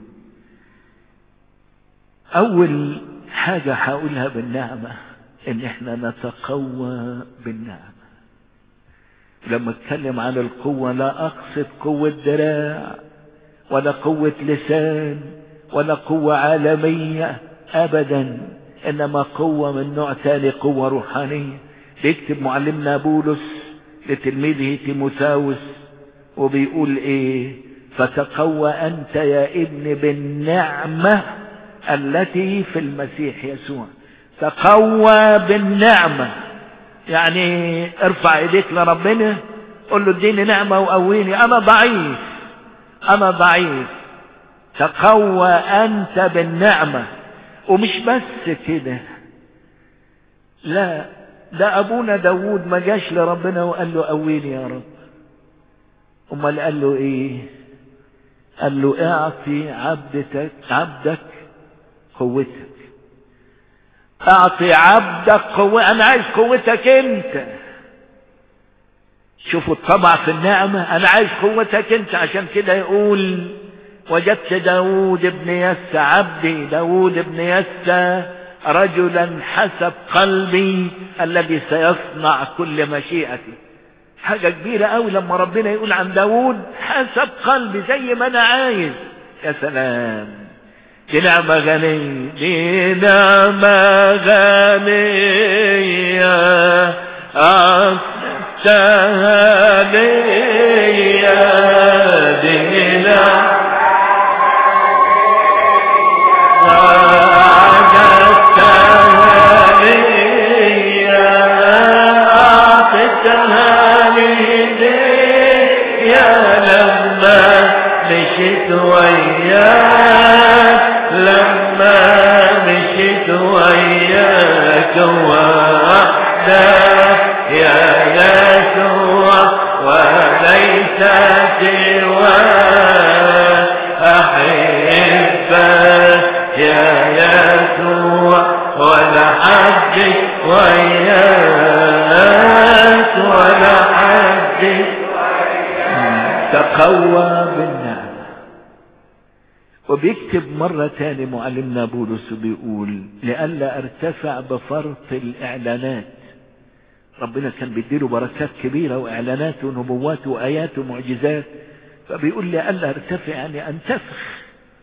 أول حاجة هقولها بالنعمة إن إحنا نتقوى بالنعمة لما اتكلم عن القوة لا أقصد قوة دراع ولا قوة لسان ولا قوة عالمية أبدا إنما قوة من نوع تاني قوة روحانية بيكتب معلمنا بولس لتلميذه تيموثاوس وبيقول إيه فتقوى أنت يا ابن بالنعمة التي في المسيح يسوع تقوى بالنعمة يعني ارفع ايديك لربنا قل له اديني نعمة وقويني انا ضعيف انا ضعيف تقوى انت بالنعمة ومش بس كده لا ده ابونا داود ما جاش لربنا وقال له قويني يا رب امال قال له ايه قال له اعطي عبدك عبدك قوتك اعطي عبدك قوة انا عايز قوتك انت شوفوا الطبع في النعمة انا عايز قوتك انت عشان كده يقول وجدت داود ابن يسى عبدي داود ابن يسى رجلا حسب قلبي الذي سيصنع كل مشيئتي حاجة كبيرة قوي لما ربنا يقول عن داود حسب قلبي زي ما انا عايز يا سلام دي نعمة غنية دي نعمة غنية أخذتها ليا دي نعمة أخذتها ليا أعطتها ليا لما مشيت وياك لما مشيت وياك وحدك يا يسوع وليس سواك أحبك يا يسوع ولا حد وياك ولا حد تقوى بالنعمة وبيكتب مرة تاني معلمنا بولس بيقول لئلا ارتفع بفرط الإعلانات ربنا كان بيديله بركات كبيرة وإعلانات ونبوات وآيات ومعجزات فبيقول لئلا ارتفع يعني أنتفخ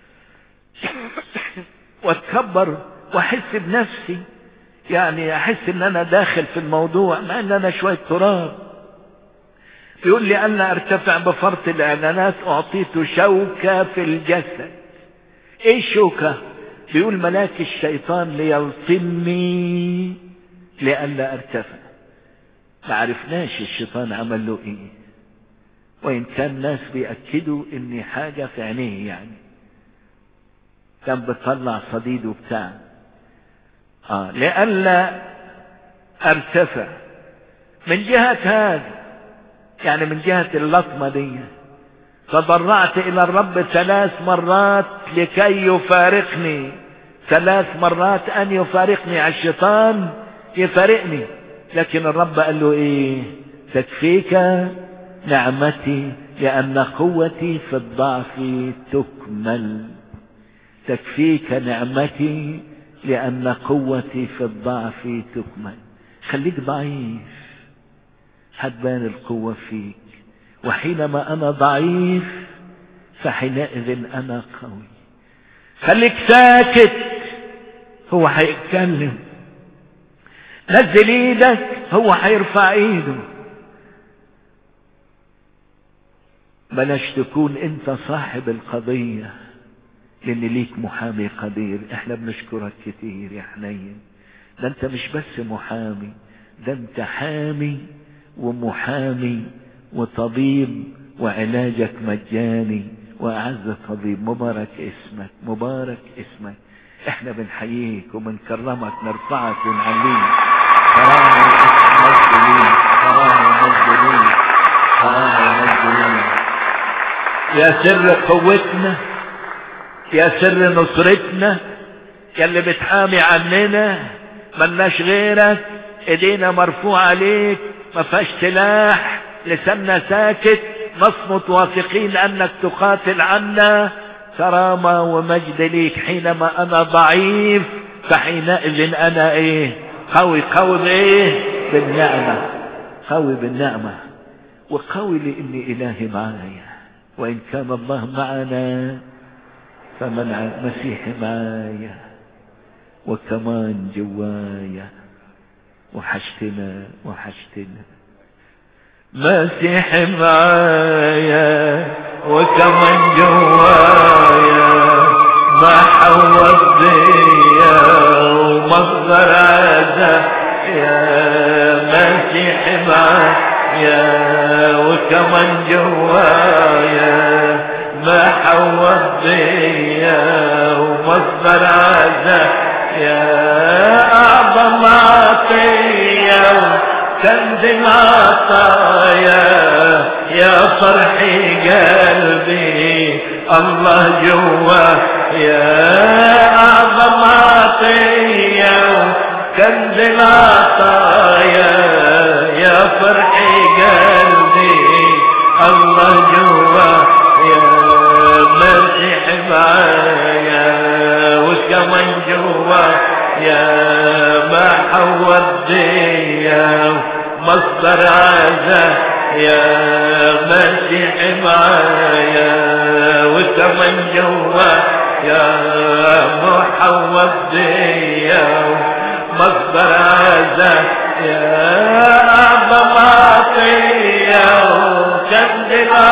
واتكبر واحس بنفسي يعني احس ان انا داخل في الموضوع مع ان انا شوية تراب يقول لي أنا ارتفع بفرط الإعلانات أعطيت شوكة في الجسد إيه الشوكة بيقول ملاك الشيطان ليلطمني لئلا ارتفع ما عرفناش الشيطان عمل له ايه وان كان ناس بيأكدوا ان حاجة في عينيه يعني كان بتطلع صديد وبتاع اه لئلا ارتفع من جهة هذا يعني من جهة اللطمة دي تضرعت الى الرب ثلاث مرات لكي يفارقني ثلاث مرات ان يفارقني الشيطان يفارقني لكن الرب قال له ايه تكفيك نعمتي لان قوتي في الضعف تكمل تكفيك نعمتي لان قوتي في الضعف تكمل خليك ضعيف هتبان القوة فيك وحينما انا ضعيف فحينئذ انا قوي خليك ساكت هو هيتكلم نزل ايدك هو هيرفع ايده بلاش تكون انت صاحب القضية لان ليك محامي قدير احنا بنشكرك كتير يا حنين ده انت مش بس محامي ده انت حامي ومحامي وطبيب وعلاجك مجاني واعز طبيب مبارك اسمك مبارك اسمك احنا بنحييك وبنكرمك نرفعك ونعليك كرامة مجد ليك كرامة مجد ليك كرامة مجد ليك يا سر قوتنا يا سر نصرتنا يا اللي بتحامي عننا ملناش غيرك ايدينا مرفوع عليك ما فيهاش سلاح لساننا ساكت نصمت واثقين انك تقاتل عنا كرامة ومجد ليك حينما انا ضعيف فحينئذ انا ايه قوي قوي بايه بالنعمة قوي بالنعمة وقوي لاني الهي معايا وان كان الله معنا فمن مسيحي معايا وكمان جوايا وحشتنا وحشتنا مسيحي معايا وكمان جوايا ما حوض بيا ومصدر عزا يا مسيحي معايا وكمان جوايا ما حوض بيا ومصدر عزا يا أعظم عطية كنز العطايا يا فرحي قلبي الله جوا يا أعظم عطية كنز العطايا يا فرحي قلبي الله جوا يا مسيح معايا وكمان جوا يا ما حود يا مصدر عزا يا مسيح معايا وكمان جوا يا محود يا مصدر عزا يا أعظم عطية وكد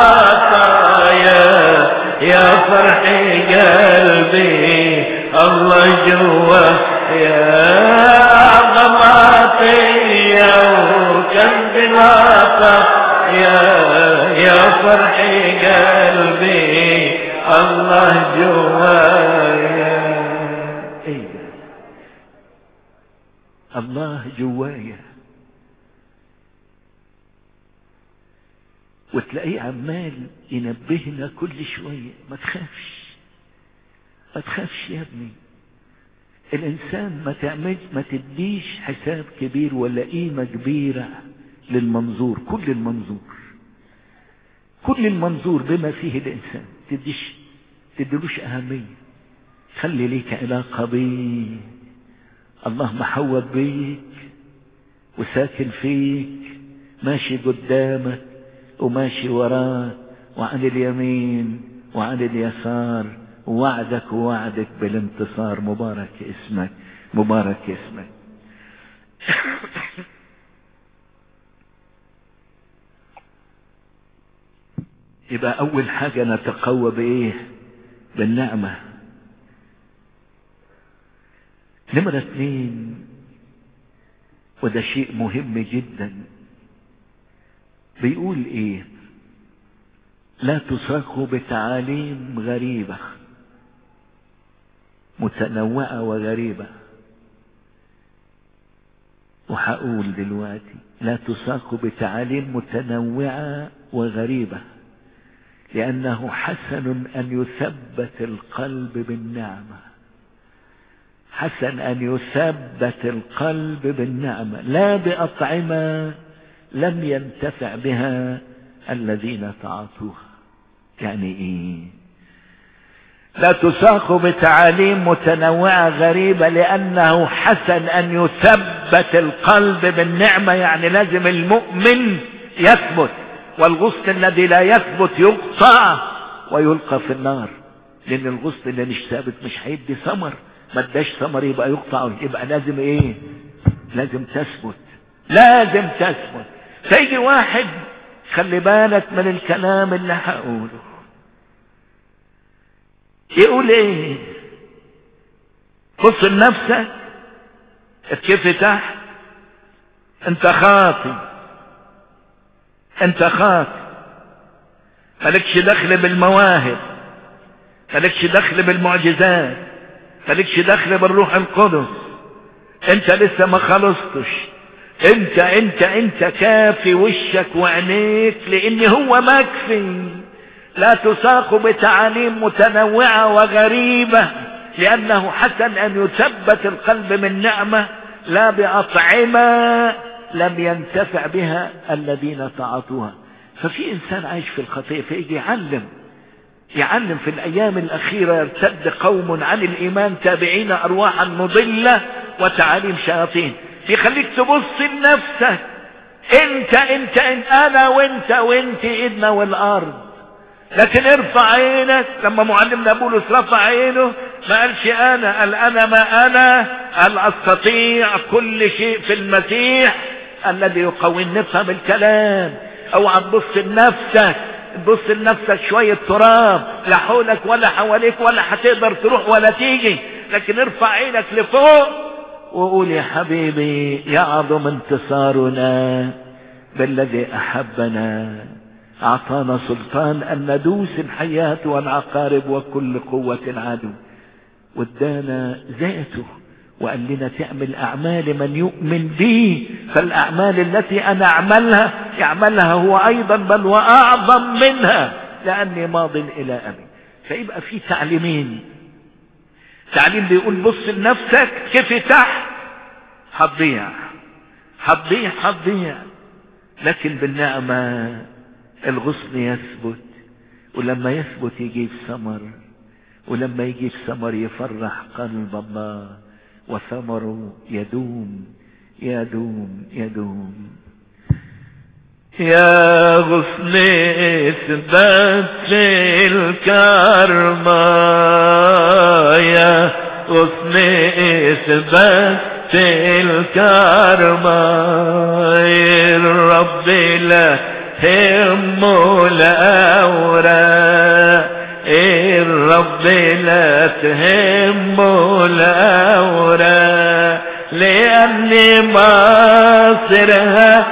العطايا يا فرحي قلبي الله جوا يا أعظم عطية وكد العطايا يا فرحي قلبي الله جوايا ايه الله جوايا وتلاقيه عمال ينبهنا كل شوية ما تخافش ما تخافش يا ابني الانسان ما تعمل ما تديش حساب كبير ولا قيمة كبيرة للمنظور كل المنظور كل المنظور بما فيه الانسان تديش تدلوش اهمية خلي ليك علاقة بيه الله محوط بيك وساكن فيك ماشي قدامك وماشي وراك وعن اليمين وعن اليسار ووعدك ووعدك بالانتصار مبارك اسمك مبارك اسمك يبقى اول حاجة نتقوى بايه بالنعمة نمرة اثنين وده شيء مهم جدا بيقول ايه لا تصاغوا بتعاليم غريبة متنوعة وغريبة وهقول دلوقتي لا تساق بتعاليم متنوعة وغريبة لأنه حسن أن يثبت القلب بالنعمة حسن أن يثبت القلب بالنعمة لا بأطعمة لم ينتفع بها الذين تعاطوها يعني ايه لا تساق بتعاليم متنوعة غريبة لأنه حسن أن يثبت القلب بالنعمة يعني لازم المؤمن يثبت والغصن الذي لا يثبت يقطع ويلقى في النار لأن الغصن اللي مش ثابت مش هيدي ثمر ما اداش ثمر يبقى يقطع يبقى لازم ايه لازم تثبت لازم تثبت فيجي واحد خلي بالك من الكلام اللي هقوله يقول ايه بص لنفسك كيف تحت انت خاطي انت خاطي مالكش دخل بالمواهب مالكش دخل بالمعجزات مالكش دخل بالروح القدس انت لسه ما خلصتش انت انت انت كافي وشك وعينيك لان هو مكفي لا تساق بتعاليم متنوعة وغريبة لأنه حسن أن يثبت القلب من نعمة لا بأطعمة لم ينتفع بها الذين تعاطوها ففي إنسان عايش في الخطيئة فيجي يعلم يعلم في الأيام الأخيرة يرتد قوم عن الإيمان تابعين أرواحا مضلة وتعاليم شياطين يخليك تبص لنفسك انت انت, انت انا وانت وانت ايدنا والارض لكن ارفع عينك لما معلمنا بولس رفع عينه ما قالش انا قال انا ما انا قال استطيع كل شيء في المسيح الذي يقويني نفهم الكلام اوعى تبص لنفسك تبص لنفسك شوية تراب لا حولك ولا حواليك ولا هتقدر تروح ولا تيجي لكن ارفع عينك لفوق وقول يا حبيبي يعظم انتصارنا بالذي احبنا اعطانا سلطان ان ندوس الحياة والعقارب وكل قوة العدو وادانا ذاته وقال لنا تعمل اعمال من يؤمن بي فالاعمال التي انا اعملها يعملها هو ايضا بل واعظم منها لاني ماض الى ابي فيبقى في تعليمين تعليم بيقول بص لنفسك كيف تحت هتضيع هتضيع هتضيع لكن بالنعمة الغصن يثبت ولما يثبت يجيب ثمر ولما يجيب ثمر يفرح قلب الله وثمره يدوم يدوم يدوم يا غصن اثبت في الكرمة يا غصن اثبت في الكرمة الرب لا هم الأوراق الرب لا تهم الأوراق لأن مصرها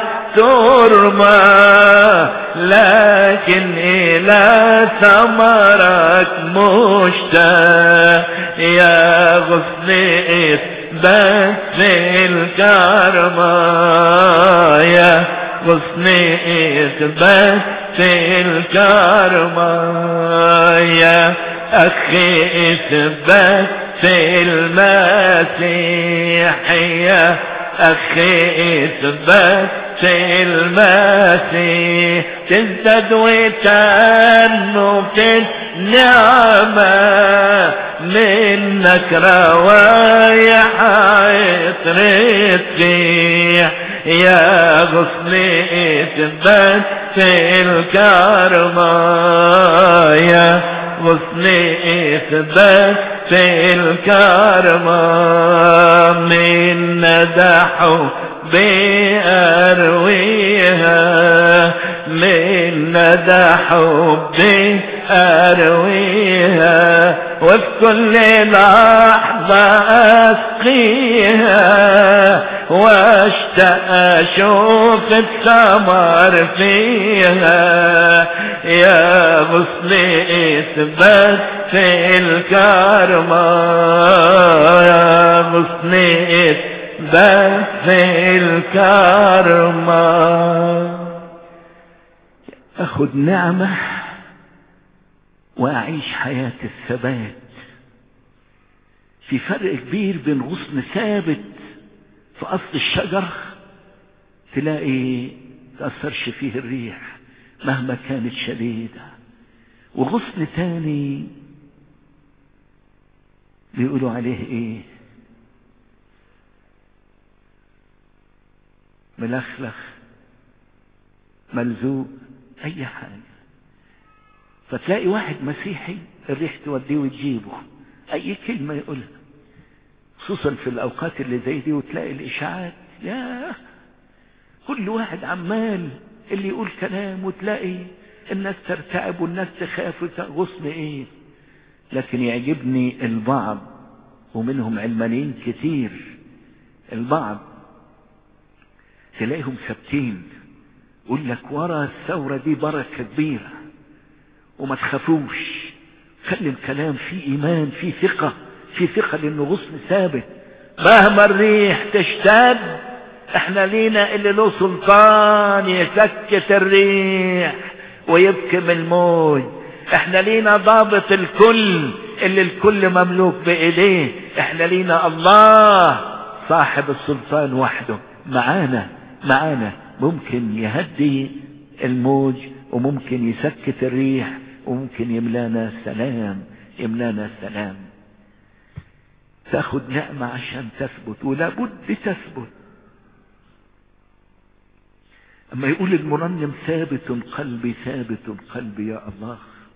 ترمى لكن إلى ثمرك مشتاق يا غصن إثبات في الكرمة يا غصن إثبات في الكرمة يا أخي إثبات في المسيح يا أخي إثبات في المسيح تزداد وتنمو في النعمة منك روايح عطر السيح يا غصن إثبات في الكرمة يا غصن إثبات في الكرمة من ندحوا بأرويها من ندى حبي أرويها وفي كل لحظة أسقيها اشتاق اشوف الثمر فيها يا غصني اثبت في الكرمة يا غصني اثبت في الكرمة اخد نعمة واعيش حياة الثبات في فرق كبير بين غصن ثابت في اصل الشجر تلاقي تأثرش فيه الريح مهما كانت شديدة وغصن تاني بيقولوا عليه ايه ملخلخ ملزوق اي حاجة فتلاقي واحد مسيحي الريح توديه وتجيبه اي كلمة يقولها خصوصا في الاوقات اللي زي دي وتلاقي الاشاعات يا كل واحد عمال اللي يقول كلام وتلاقي الناس ترتعب والناس تخاف غصن ايه لكن يعجبني البعض ومنهم علمانيين كتير البعض تلاقيهم ثابتين يقول لك ورا الثورة دي بركة كبيرة وما تخافوش كلم كلام فيه ايمان فيه ثقة في ثقة لانه غصن ثابت مهما الريح تشتد احنا لينا اللي له سلطان يسكت الريح ويبكم الموج احنا لينا ضابط الكل اللي الكل مملوك بايديه احنا لينا الله صاحب السلطان وحده معانا معانا ممكن يهدي الموج وممكن يسكت الريح وممكن يملانا سلام يملانا سلام تاخد نعمة عشان تثبت ولا بد تثبت اما يقول المرنم ثابت قلبي ثابت قلبي يا الله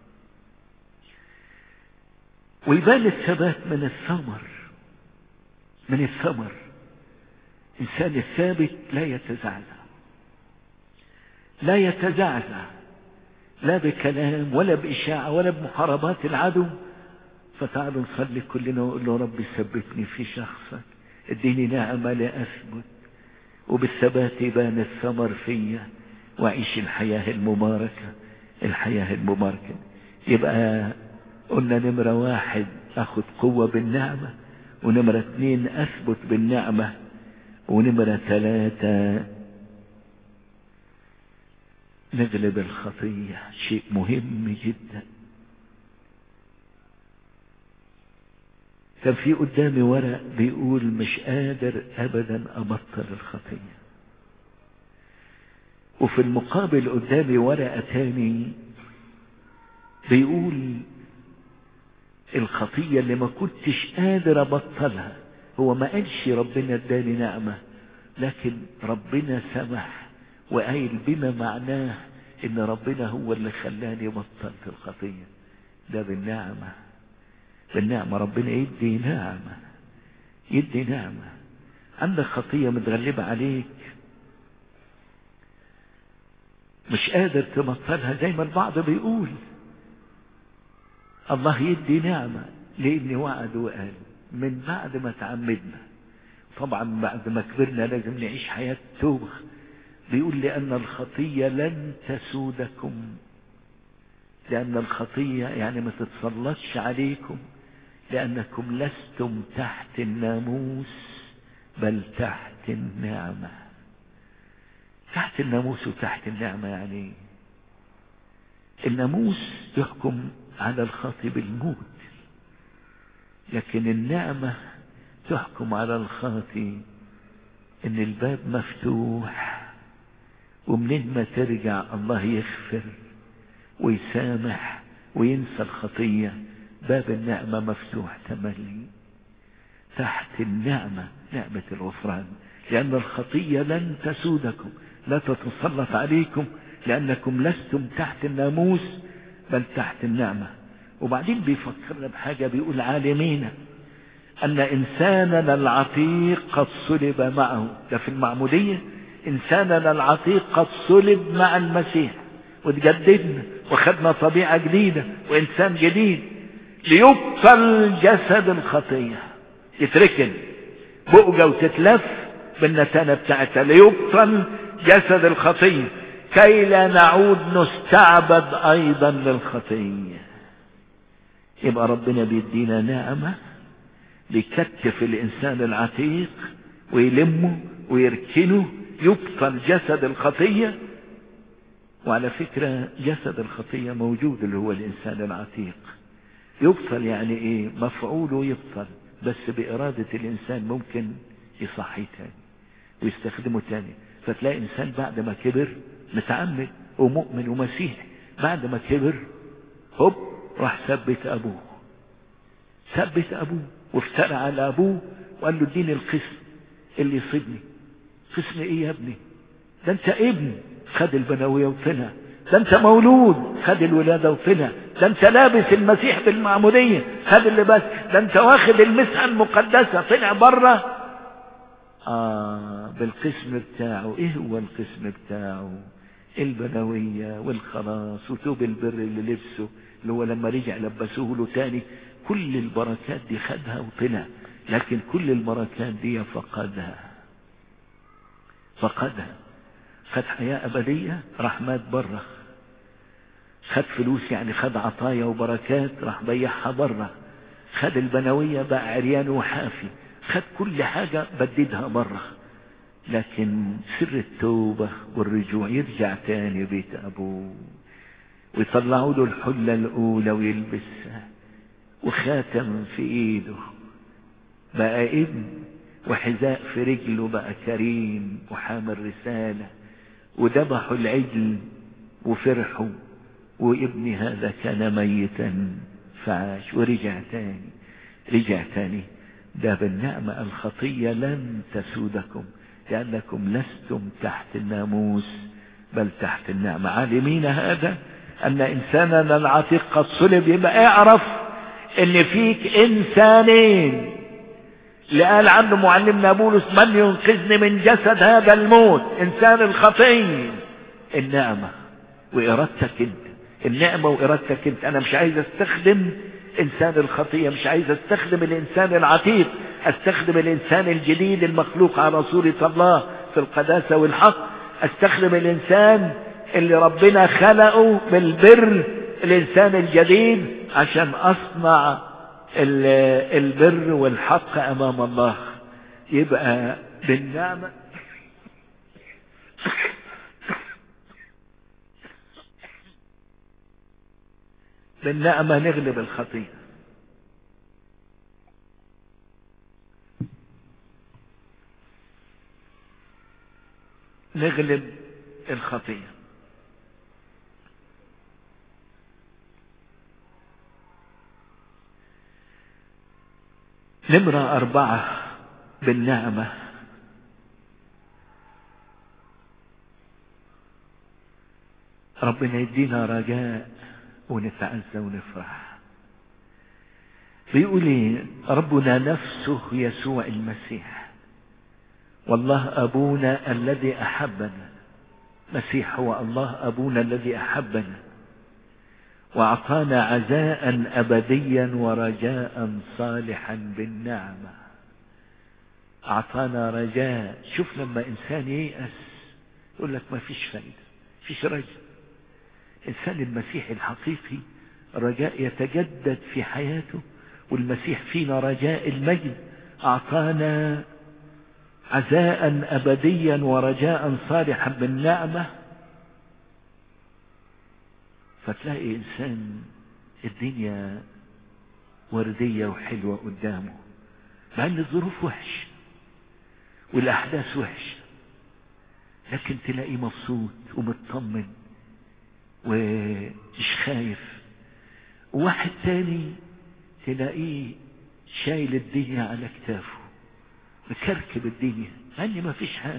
ويبان الثبات من الثمر من الثمر انسان الثابت لا يتزعزع لا يتزعزع لا بكلام ولا بإشاعة ولا بمحاربات العدو فتعالوا نصلي كلنا ونقول له ربي ثبتني في شخصك اديني نعمة لأثبت وبالثبات يبان الثمر فيا وأعيش الحياة المباركة الحياة المباركة يبقى قلنا نمرة واحد أخذ قوة بالنعمة ونمرة اتنين أثبت بالنعمة ونمرة ثلاثة نغلب الخطية شيء مهم جدا كان في قدامي ورق بيقول مش قادر ابدا ابطل الخطية وفي المقابل قدامي ورقة تاني بيقول الخطية اللي ما كنتش قادر ابطلها هو ما قالش ربنا اداني نعمة لكن ربنا سمح وقايل بما معناه ان ربنا هو اللي خلاني بطلت الخطية ده بالنعمة بالنعمة ربنا يدي نعمة يدي نعمة عندك خطية متغلبة عليك مش قادر تبطلها زي ما البعض بيقول الله يدي نعمة لأن وعد وقال من بعد ما تعمدنا طبعا بعد ما كبرنا لازم نعيش حياة توبة بيقول لأن الخطية لن تسودكم لأن الخطية يعني ما تتسلطش عليكم لأنكم لستم تحت الناموس بل تحت النعمة تحت الناموس وتحت النعمة يعني الناموس يحكم على الخاطي بالموت لكن النعمة تحكم على الخاطي ان الباب مفتوح ومنين ما ترجع الله يغفر ويسامح وينسى الخطية باب النعمة مفتوح تملي تحت النعمة نعمة الغفران لأن الخطية لن تسودكم لا تتسلط عليكم لأنكم لستم تحت الناموس بل تحت النعمة وبعدين بيفكرنا بحاجة بيقول عالمين أن إنساننا العتيق قد صلب معه ده في المعمودية إنساننا العتيق قد صلب مع المسيح وتجددنا وخدنا طبيعة جديدة وإنسان جديد ليبطل جسد الخطية يتركن بؤجة وتتلف بالنتانة بتاعتها ليبطل جسد الخطية كي لا نعود نستعبد ايضا للخطية يبقى ربنا بيدينا نعمة بيكتف الانسان العتيق ويلمه ويركنه يبطل جسد الخطية وعلى فكرة جسد الخطية موجود اللي هو الانسان العتيق يبطل يعني ايه مفعوله يبطل بس بارادة الانسان ممكن يصحي تاني ويستخدمه تاني فتلاقي انسان بعد ما كبر متعمد ومؤمن ومسيح بعد ما كبر هوب راح ثبت ابوه ثبت ابوه وافترى على ابوه وقال له اديني القسم اللي يصيبني قسم ايه يا ابني ده انت ابن خد البنوية وطلع ده انت مولود خد الولادة وطلع ده انت لابس المسيح بالمعمودية خد اللباس ده انت واخد المسحة المقدسة طلع بره آه بالقسم بتاعه ايه هو القسم بتاعه البنوية والخلاص وثوب البر اللي لبسه اللي هو لما رجع لبسوه له تاني كل البركات دي خدها وطلع لكن كل البركات دي فقدها فقدها خد حياة أبدية راح مات بره خد فلوس يعني خد عطايا وبركات راح بيعها بره خد البنوية بقى عريان وحافي خد كل حاجة بددها بره لكن سر التوبة والرجوع يرجع تاني بيت أبوه ويطلعوا له الحلة الأولى ويلبسها وخاتم في إيده بقى ابن وحذاء في رجله بقى كريم وحامل رسالة وذبحوا العجل وفرحوا وابني هذا كان ميتا فعاش ورجع تاني رجع تاني ده بالنعمة الخطية لن تسودكم لأنكم لستم تحت الناموس بل تحت النعمة عالمين هذا أن إنساننا العتيق قد صلب يبقى اعرف ان فيك انسانين اللي قال عنه معلمنا بولس من ينقذني من جسد هذا الموت انسان الخطيه النعمه وارادتك انت النعمه وارادتك انت انا مش عايز استخدم انسان الخطيه مش عايز استخدم الانسان العتيق استخدم الانسان الجديد المخلوق على صوره الله في القداسه والحق استخدم الانسان اللي ربنا خلقه بالبر الانسان الجديد عشان اصنع البر والحق امام الله يبقى بالنعمة بالنعمة نغلب الخطيئة نغلب الخطيئة نمرة أربعة بالنعمة ربنا يدينا رجاء ونتعزى ونفرح بيقول ايه ربنا نفسه يسوع المسيح والله أبونا الذي أحبنا مسيح هو الله أبونا الذي أحبنا وأعطانا عزاء أبديا ورجاء صالحا بالنعمة أعطانا رجاء شوف لما إنسان ييأس يقول لك ما فيش فايدة فيش رجاء إنسان المسيح الحقيقي رجاء يتجدد في حياته والمسيح فينا رجاء المجد أعطانا عزاء أبديا ورجاء صالحا بالنعمة فتلاقي إنسان الدنيا وردية وحلوة قدامه مع أن الظروف وحش والأحداث وحش لكن تلاقيه مبسوط ومطمن ومش خايف وواحد تاني تلاقيه شايل الدنيا على كتافه مكركب الدنيا مع ان ما فيش حاجه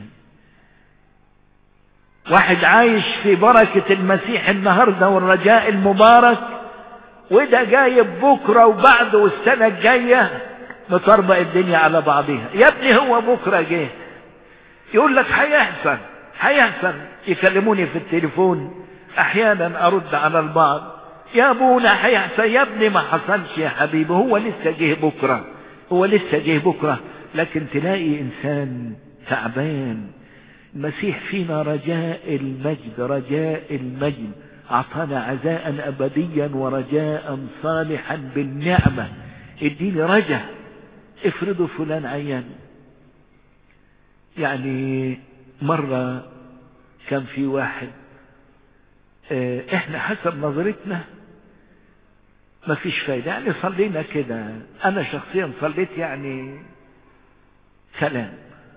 واحد عايش في بركة المسيح النهاردة والرجاء المبارك وده جايب بكرة وبعده والسنة الجاية مطربق الدنيا على بعضها يا ابني هو بكرة جه يقول لك هيحصل هيحصل يكلموني في التليفون احيانا ارد على البعض يا ابونا هيحصل يا ابني ما حصلش يا حبيبي هو لسه جه بكرة هو لسه جه بكرة لكن تلاقي انسان تعبان المسيح فينا رجاء المجد رجاء المجد أعطانا عزاء أبديا ورجاء صالحا بالنعمة اديني رجاء افرضوا فلان عيان يعني مرة كان في واحد اه احنا حسب نظرتنا ما فيش فايدة يعني صلينا كده انا شخصيا صليت يعني كلام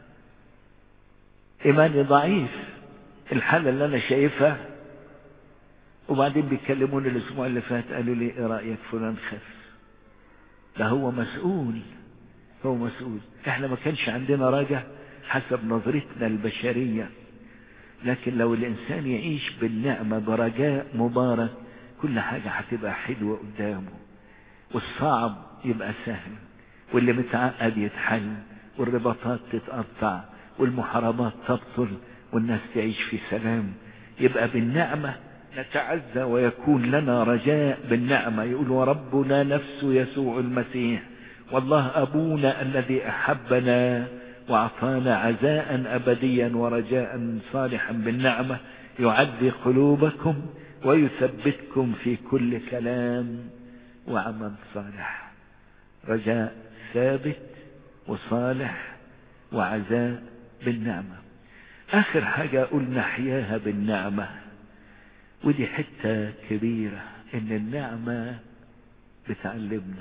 ايماني ضعيف الحالة اللي انا شايفها وبعدين بيكلموني الاسبوع اللي فات قالوا لي ايه رأيك فلان خف ده هو مسؤول هو مسؤول احنا ما كانش عندنا رجع حسب نظرتنا البشرية لكن لو الانسان يعيش بالنعمة برجاء مبارك كل حاجة هتبقى حلوة قدامه والصعب يبقى سهل واللي متعقد يتحل والرباطات تتقطع والمحاربات تبطل والناس تعيش في سلام يبقى بالنعمة نتعزى ويكون لنا رجاء بالنعمة يقول وربنا نفسه يسوع المسيح والله أبونا الذي أحبنا وأعطانا عزاء أبديا ورجاء صالحا بالنعمة يعدي قلوبكم ويثبتكم في كل كلام وعمل صالح رجاء ثابت وصالح وعزاء بالنعمة آخر حاجة أقول نحياها بالنعمة ودي حتة كبيرة إن النعمة بتعلمنا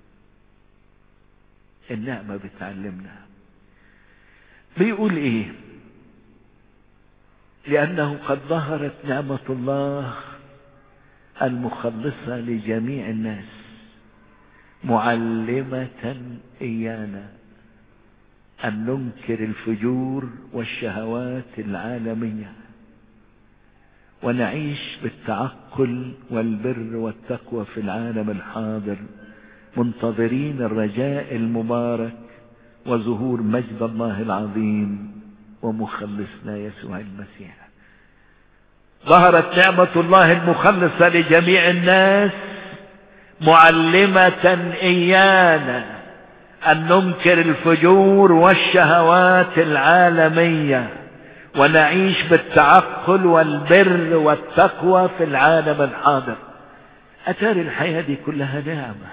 النعمة بتعلمنا بيقول إيه لأنه قد ظهرت نعمة الله المخلصة لجميع الناس معلمة إيانا أن ننكر الفجور والشهوات العالمية ونعيش بالتعقل والبر والتقوى في العالم الحاضر منتظرين الرجاء المبارك وظهور مجد الله العظيم ومخلصنا يسوع المسيح ظهرت نعمة الله المخلصة لجميع الناس معلمة إيانا أن ننكر الفجور والشهوات العالمية ونعيش بالتعقل والبر والتقوى في العالم الحاضر أتاري الحياة دي كلها نعمة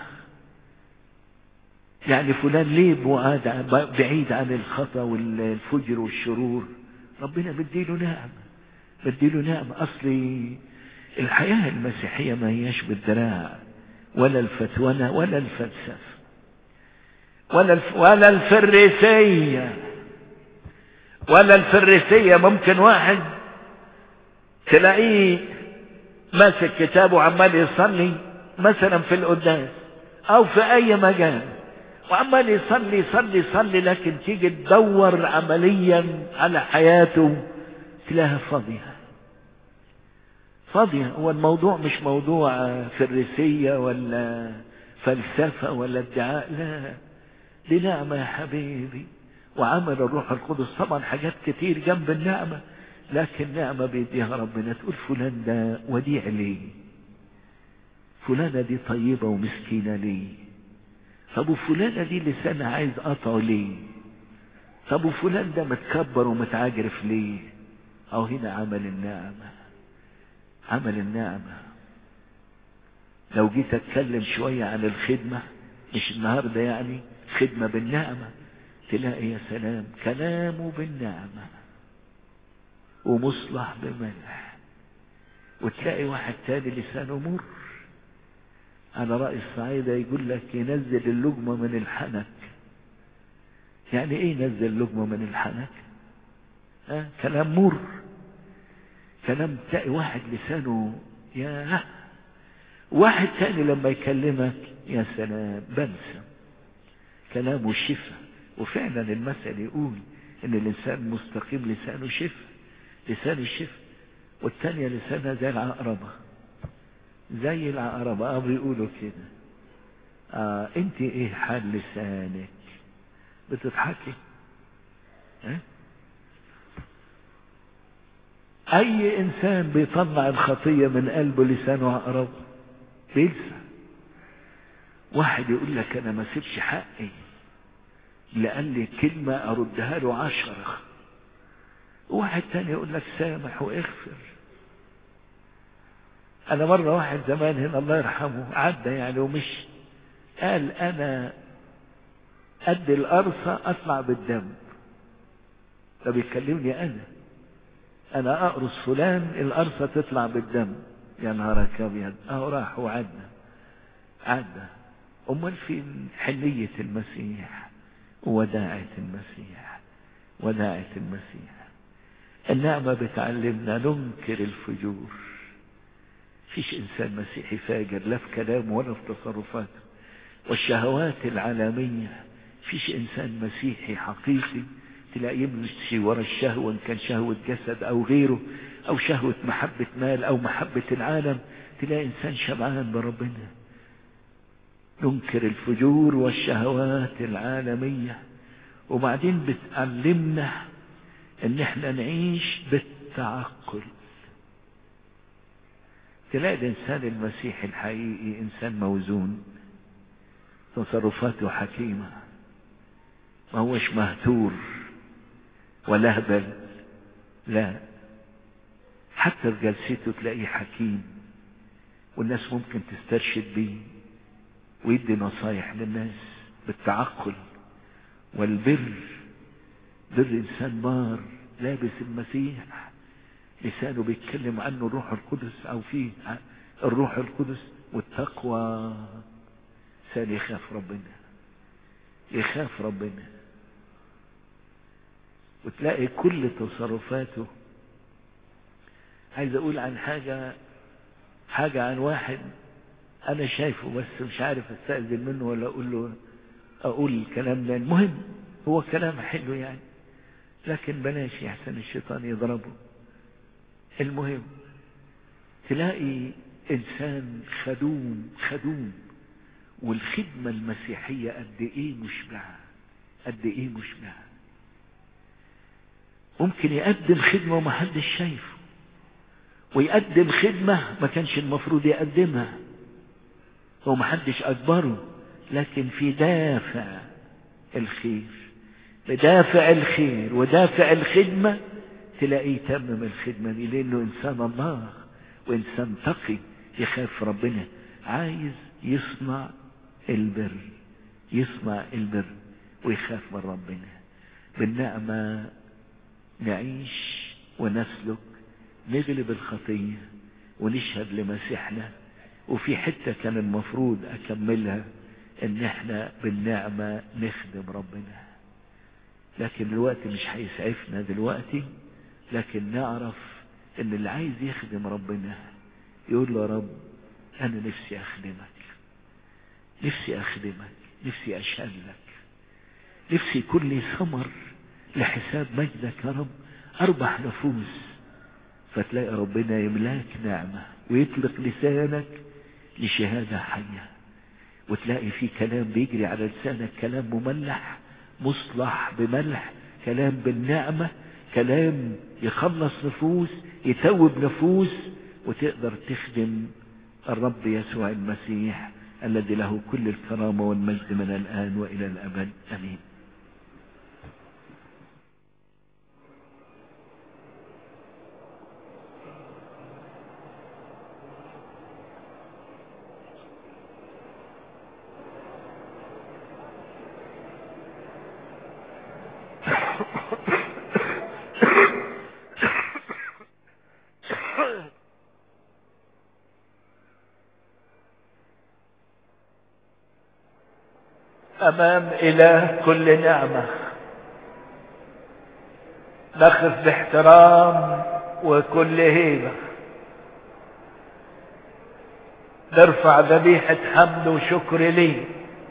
يعني فلان ليه بعاد بعيد عن الخطأ والفجر والشرور ربنا بديله نعمة بديله نعمة أصلي الحياة المسيحية ما هياش بالدراع ولا الفتونة ولا الفلسفة ولا الف... ولا الفريسية ولا الفريسية ممكن واحد تلاقيه ماسك كتابه عمال يصلي مثلا في القداس او في اي مجال وعمال يصلي يصلي يصلي لكن تيجي تدور عمليا على حياته تلاقيها فاضية فاضية هو الموضوع مش موضوع فريسية ولا فلسفة ولا ادعاء لا دي نعمة يا حبيبي وعمل الروح القدس طبعا حاجات كتير جنب النعمة لكن نعمة بيديها ربنا تقول فلان ده وديع ليه فلانة دي طيبة ومسكينة ليه طب وفلانة دي لسانها عايز قطعه ليه طب وفلان ده متكبر ومتعجرف ليه او هنا عمل النعمة عمل النعمة لو جيت اتكلم شوية عن الخدمة مش النهاردة يعني خدمة بالنعمة تلاقي يا سلام كلامه بالنعمة ومصلح بملح وتلاقي واحد تاني لسانه مر على رأي الصعيدة يقول لك ينزل اللقمة من الحنك يعني ايه ينزل اللقمة من الحنك ها كلام مر كلام تلاقي واحد لسانه يا واحد تاني لما يكلمك يا سلام بلسم كلامه شفا وفعلا المثل يقول ان الانسان مستقيم لسانه شفا لسانه شفا والتانية لسانها زي العقربة زي العقربة اه بيقولوا كده اه انت ايه حال لسانك بتضحكي اه؟ اي انسان بيطلع الخطية من قلبه لسانه عقرب بيلسع واحد يقول لك انا ما سيبش حقي اللي قال لي كلمة اردها له عشرة واحد تاني يقول لك سامح واغفر انا مرة واحد زمان هنا الله يرحمه عدى يعني ومش قال انا قد القرصة اطلع بالدم ده بيكلمني انا انا اقرص فلان القرصة تطلع بالدم يا نهارك ابيض اهو راح وعدى عدى امال فين حنية المسيح وداعة المسيح وداعة المسيح النعمة بتعلمنا ننكر الفجور فيش انسان مسيحي فاجر لا في كلامه ولا في تصرفاته والشهوات العالمية فيش انسان مسيحي حقيقي تلاقيه يمشي ورا الشهوة ان كان شهوة جسد او غيره او شهوة محبة مال او محبة العالم تلاقي انسان شبعان بربنا ننكر الفجور والشهوات العالمية وبعدين بتعلمنا ان احنا نعيش بالتعقل تلاقي الانسان المسيحي الحقيقي انسان موزون تصرفاته حكيمة ما هوش مهتور ولا هبل لا حتى في جلسته تلاقيه حكيم والناس ممكن تسترشد بيه ويدي نصايح للناس بالتعقل والبر بر انسان بار لابس المسيح لسانه بيتكلم عنه الروح القدس او فيه الروح القدس والتقوى انسان يخاف ربنا يخاف ربنا وتلاقي كل تصرفاته عايز اقول عن حاجة حاجة عن واحد انا شايفه بس مش عارف استأذن منه ولا اقول له اقول الكلام ده المهم هو كلام حلو يعني لكن بلاش يحسن الشيطان يضربه المهم تلاقي انسان خدوم خدوم والخدمة المسيحية قد ايه مشبعة قد ايه مشبعة ممكن يقدم خدمة ومحدش شايفه ويقدم خدمة ما كانش المفروض يقدمها هو محدش اجبره لكن في دافع الخير بدافع الخير ودافع الخدمة تلاقيه تمم الخدمة دي لانه انسان الله وانسان تقي يخاف ربنا عايز يصنع البر يصنع البر ويخاف من ربنا بالنعمة نعيش ونسلك نغلب الخطية ونشهد لمسيحنا وفي حتة كان المفروض أكملها إن إحنا بالنعمة نخدم ربنا لكن الوقت مش هيسعفنا دلوقتي لكن نعرف إن اللي عايز يخدم ربنا يقول له يا رب أنا نفسي أخدمك نفسي أخدمك نفسي أشهد لك نفسي يكون لي ثمر لحساب مجدك يا رب أربح نفوس فتلاقي ربنا يملاك نعمة ويطلق لسانك لشهادة حية وتلاقي في كلام بيجري على لسانك كلام مملح مصلح بملح كلام بالنعمة كلام يخلص نفوس يتوب نفوس وتقدر تخدم الرب يسوع المسيح الذي له كل الكرامة والمجد من الآن وإلى الأبد أمين امام اله كل نعمة نقف باحترام وكل هيبة نرفع ذبيحة حمد وشكر ليه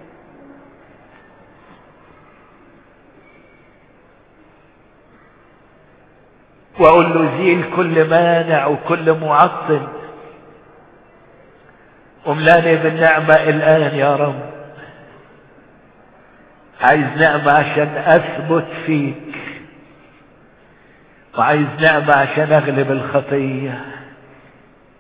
واقول له زيل كل مانع وكل معطل وملاني بالنعمة الان يا رب عايز نعمة عشان اثبت فيك وعايز نعمة عشان اغلب الخطية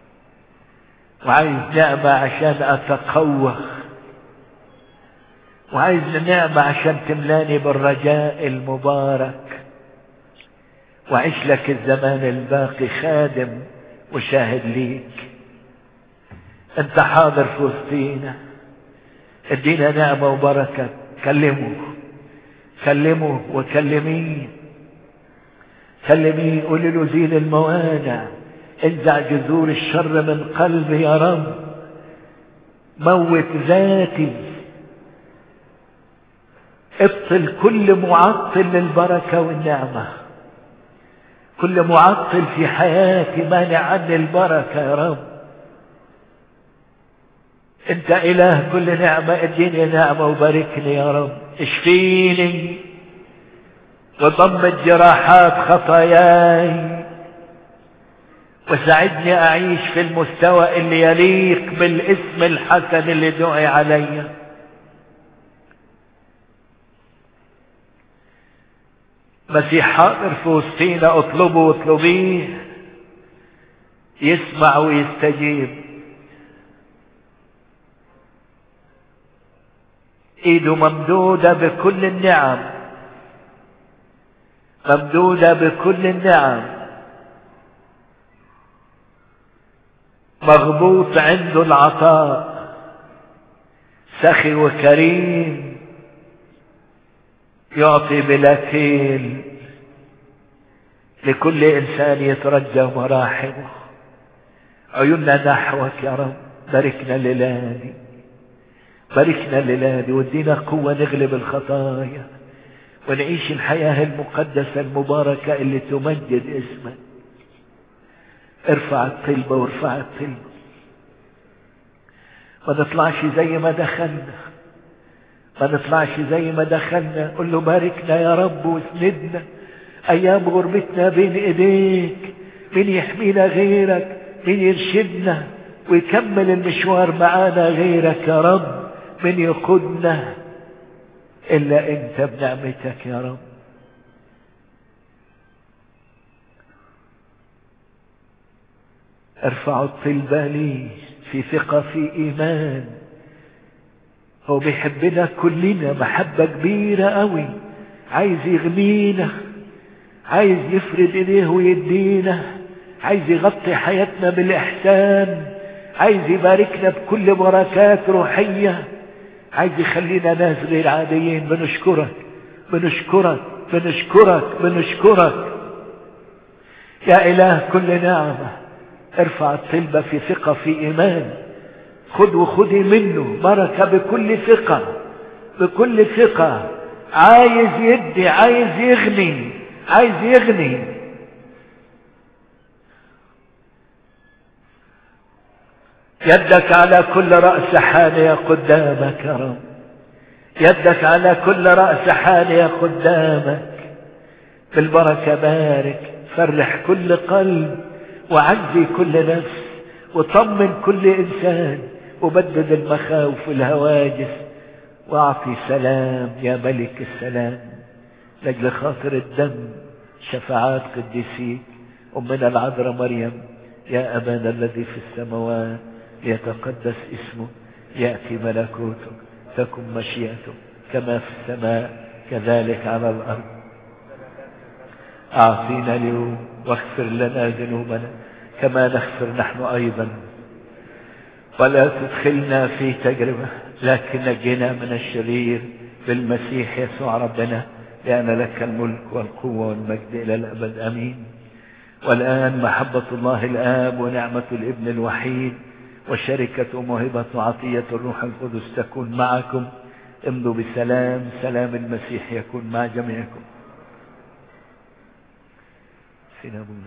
وعايز نعمة عشان اتقوى وعايز النعمة عشان تملاني بالرجاء المبارك وعيش لك الزمان الباقي خادم وشاهد ليك انت حاضر في وسطينا ادينا نعمة وبركة كلمه كلمه وكلميه كلميه قولي له زيل الموانع انزع جذور الشر من قلبي يا رب موت ذاتي ابطل كل معطل للبركة والنعمة كل معطل في حياتي مانع عني البركة يا رب انت اله كل نعمة اديني نعمة وباركني يا رب اشفيني وضمت جراحات خطاياي وساعدني اعيش في المستوى اللي يليق بالاسم الحسن اللي دعي علي مسيح حاضر في وسطينا اطلبه واطلبيه يسمع ويستجيب ايده ممدودة بكل النعم ممدودة بكل النعم مغبوط عنده العطاء سخي وكريم يعطي بلا كيل لكل انسان يترجى مراحمه عيوننا نحوك يا رب باركنا ليلادي باركنا ليلادي وادينا قوة نغلب الخطايا ونعيش الحياة المقدسة المباركة اللي تمجد اسمك ارفع الطلبة وارفع الطلبة ما نطلعش زي ما دخلنا ما نطلعش زي ما دخلنا قل له باركنا يا رب واسندنا ايام غربتنا بين ايديك مين يحمينا غيرك مين يرشدنا ويكمل المشوار معانا غيرك يا رب من يقودنا الا انت بنعمتك يا رب ارفعوا الطلبة لي في ثقة في ايمان هو بيحبنا كلنا محبة كبيرة قوي عايز يغنينا عايز يفرد ايديه ويدينا عايز يغطي حياتنا بالاحسان عايز يباركنا بكل بركات روحية عايز يخلينا ناس غير عاديين بنشكرك بنشكرك بنشكرك بنشكرك يا اله كل نعمة ارفع الطلبة في ثقة في ايمان خد وخدي منه بركة بكل ثقة بكل ثقة عايز يدي عايز يغني عايز يغني يدك على كل رأس حانية قدامك يا رب يدك على كل رأس حانية قدامك بالبركة بارك فرح كل قلب وعزي كل نفس وطمن كل انسان وبدد المخاوف والهواجس واعطي سلام يا ملك السلام لاجل خاطر الدم شفاعات قديسيك امنا العذراء مريم يا ابانا الذي في السماوات ليتقدس اسمه ياتي ملكوته تكن مشيئته كما في السماء كذلك على الارض اعطينا اليوم واغفر لنا ذنوبنا كما نغفر نحن ايضا ولا تدخلنا في تجربة لكن نجنا من الشرير بالمسيح يسوع ربنا لأن لك الملك والقوة والمجد إلى الأبد أمين والآن محبة الله الآب ونعمة الابن الوحيد وشركة موهبة وعطية الروح القدس تكون معكم امضوا بسلام سلام المسيح يكون مع جميعكم فين أبونا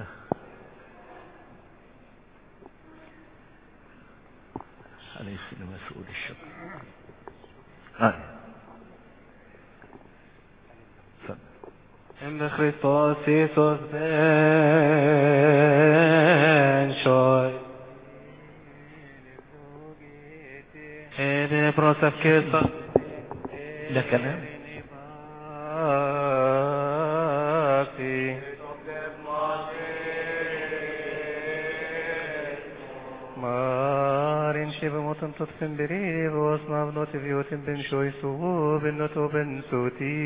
عليه السلام مسؤول الشكر آه. En Christos Jesus ben shoy. Ede prosaf kesa. ده كلام Marin Ati bemoten tot fin beriv, os nav noti viotin ben shoisu, ben noto ben soti.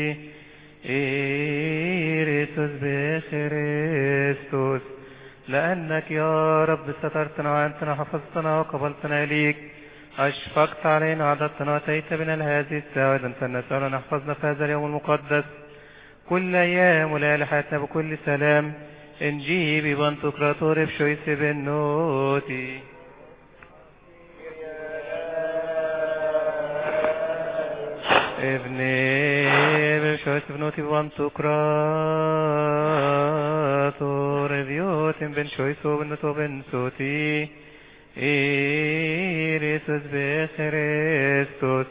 إيريتوس بخريستوس لأنك يا رب سترتنا وأنتنا حفظتنا وقبلتنا ليك أشفقت علينا وعددتنا وأتيت بنا لهذه الساعة إذا نسأل أن احفظنا في هذا اليوم المقدس كل أيام وليالي حياتنا بكل سلام انجيبي بنتقراطور بشويس بن نوتي ابني بشويس بنوتي بنتقراطور بيوت بن شويس وبنتو بن سوتي إيريسوس بخريستوس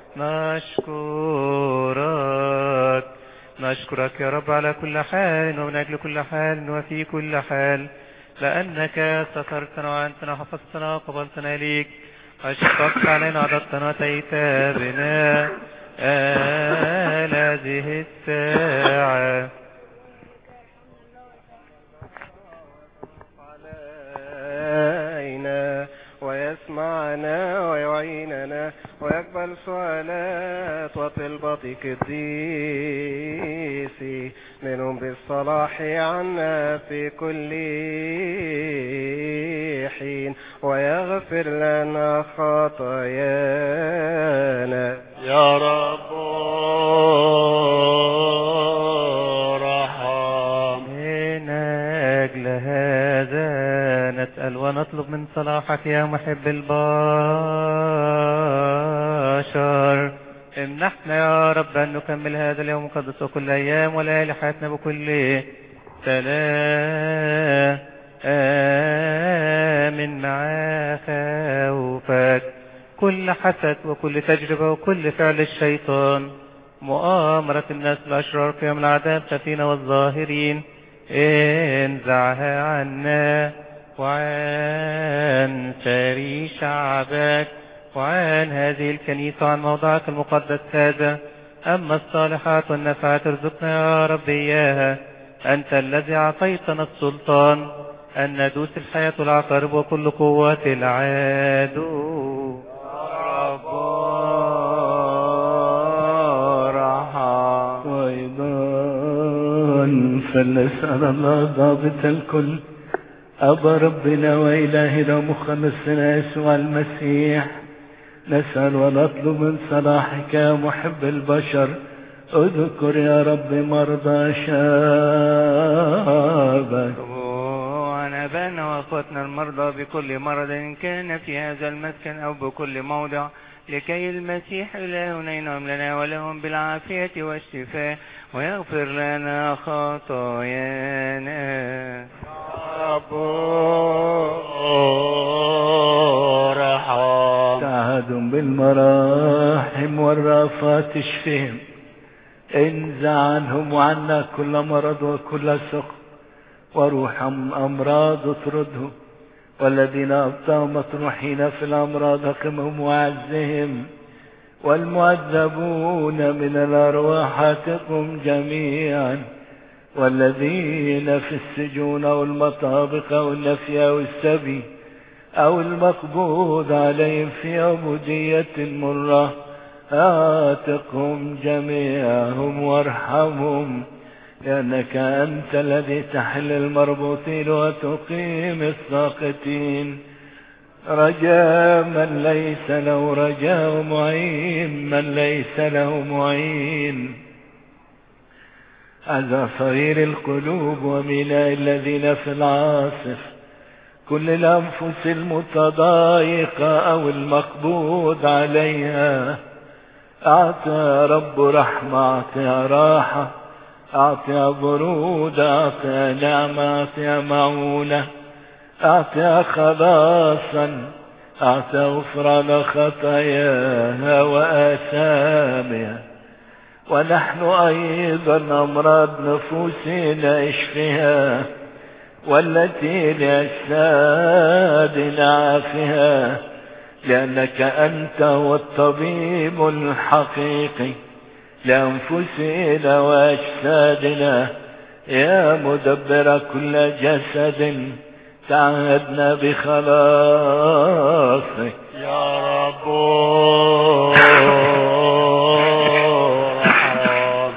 نشكرك نشكرك يا رب على كل حال ومن أجل كل حال وفي كل حال لأنك سترتنا وأنتنا حفظتنا وقبلتنا ليك أشفقت علينا عددتنا وأتيت بنا آل هذه الساعة علينا ويسمعنا ويعيننا ويقبل سؤالات وطلبة قديسي منهم بالصلاح عنا في كل حين ويغفر لنا خطايانا يا رب رحم من أجل هذا نسأل ونطلب من صلاحك يا محب البشر امنحنا يا رب أن نكمل هذا اليوم المقدس وكل أيام وليالي حياتنا بكل سلام آمن مع خوفك كل حسد وكل تجربة وكل فعل الشيطان مؤامرة الناس الأشرار في يوم العذاب خفين والظاهرين انزعها عنا وعن سري شعبك وعن هذه الكنيسة وعن موضعك المقدس هذا أما الصالحات والنفعات ارزقنا يا رب إياها أنت الذي أعطيتنا السلطان أن ندوس الحياة والعقارب وكل قوة العدو رب رحم وأيضا فلنسأل الله ضابط الكل أبا ربنا وإلهنا مخلصنا يسوع المسيح نسأل ونطلب من صلاحك يا محب البشر اذكر يا رب مرضى شابك وعن أبانا وأخواتنا المرضى بكل مرض إن كان في هذا المسكن أو بكل موضع لكي المسيح إلهنا ينعم لنا ولهم بالعافية والشفاء ويغفر لنا خطايانا رب رحم تعهد بالمراحم والرافات اشفهم انزع عنهم وعنا كل مرض وكل سقم وروح امراض اطردهم والذين ابطأوا مطروحين في الامراض اقمهم وعزهم والمعذبون من الارواح تقم جميعا والذين في السجون او المطابق او النفي او السبي او المقبوض عليهم في عبودية مرة آتقهم جميعهم وارحمهم لأنك أنت الذي تحل المربوطين وتقيم الساقطين رجاء من ليس له رجاء معين من ليس له معين هذا صغير القلوب وملاء الذين في العاصف كل الأنفس المتضايقة أو المقبوض عليها أعطى رب رحمة أعطى راحة أعطى برود أعطى نعمة أعطى معونة أعطى خلاصا أعطى غفران خطاياها وآثامها ونحن أيضا أمراض نفوسنا اشفها والتي لأجسادنا عافها لأنك أنت هو الطبيب الحقيقي لأنفسنا وأجسادنا يا مدبر كل جسد تعهدنا بخلاصك يا رب ارحم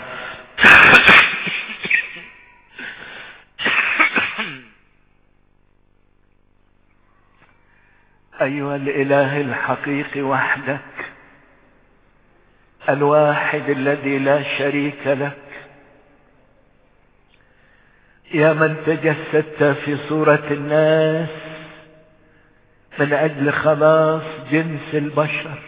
أيها الإله الحقيقي وحدك الواحد الذي لا شريك لك يا من تجسدت في صورة الناس من أجل خلاص جنس البشر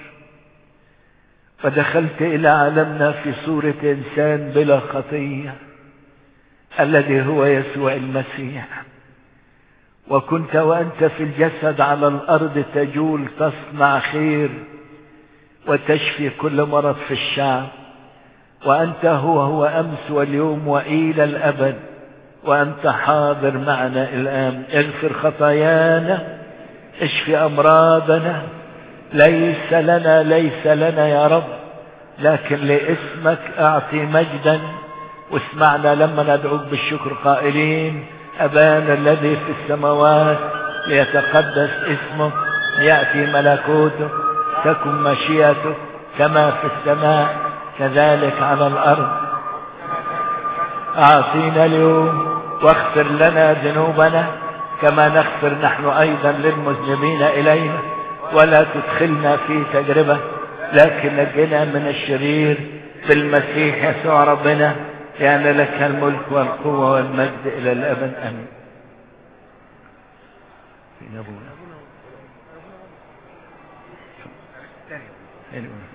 ودخلت إلى عالمنا في صورة إنسان بلا خطية الذي هو يسوع المسيح وكنت وأنت في الجسد على الأرض تجول تصنع خير وتشفي كل مرض في الشعب وأنت هو هو أمس واليوم وإلى الأبد وأنت حاضر معنا الآن اغفر خطايانا اشفي أمراضنا ليس لنا ليس لنا يا رب لكن لاسمك أعطي مجدا واسمعنا لما ندعوك بالشكر قائلين أبانا الذي في السماوات ليتقدس اسمك ليأتي ملكوتك تكن مشيئتك كما في السماء كذلك على الأرض أعطينا اليوم واغفر لنا ذنوبنا كما نغفر نحن أيضا للمذنبين إلينا ولا تدخلنا في تجربة لكن نجنا من الشرير بالمسيح يسوع ربنا لأن لك الملك والقوة والمجد إلى الأبد آمين فين أبونا فين أبونا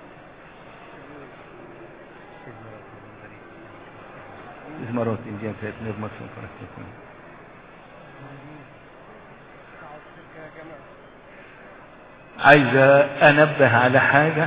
مرات إنجاب فات نغمة فرحتكم عايز انبه على حاجة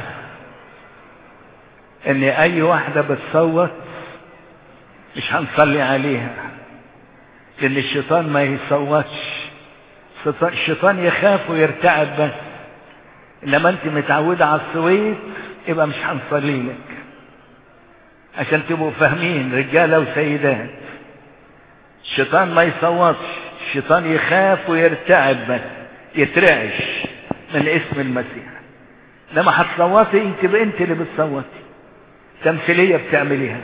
ان اي واحدة بتصوت مش هنصلي عليها لان الشيطان ما يصوتش الشيطان يخاف ويرتعب بس انما انت متعودة على الصويت يبقى مش هنصلي لك عشان تبقوا فاهمين رجالة وسيدات الشيطان ما يصوتش الشيطان يخاف ويرتعب بس يترعش من اسم المسيح لما هتصوتي انت بقى انت اللي بتصوتي تمثيلية بتعمليها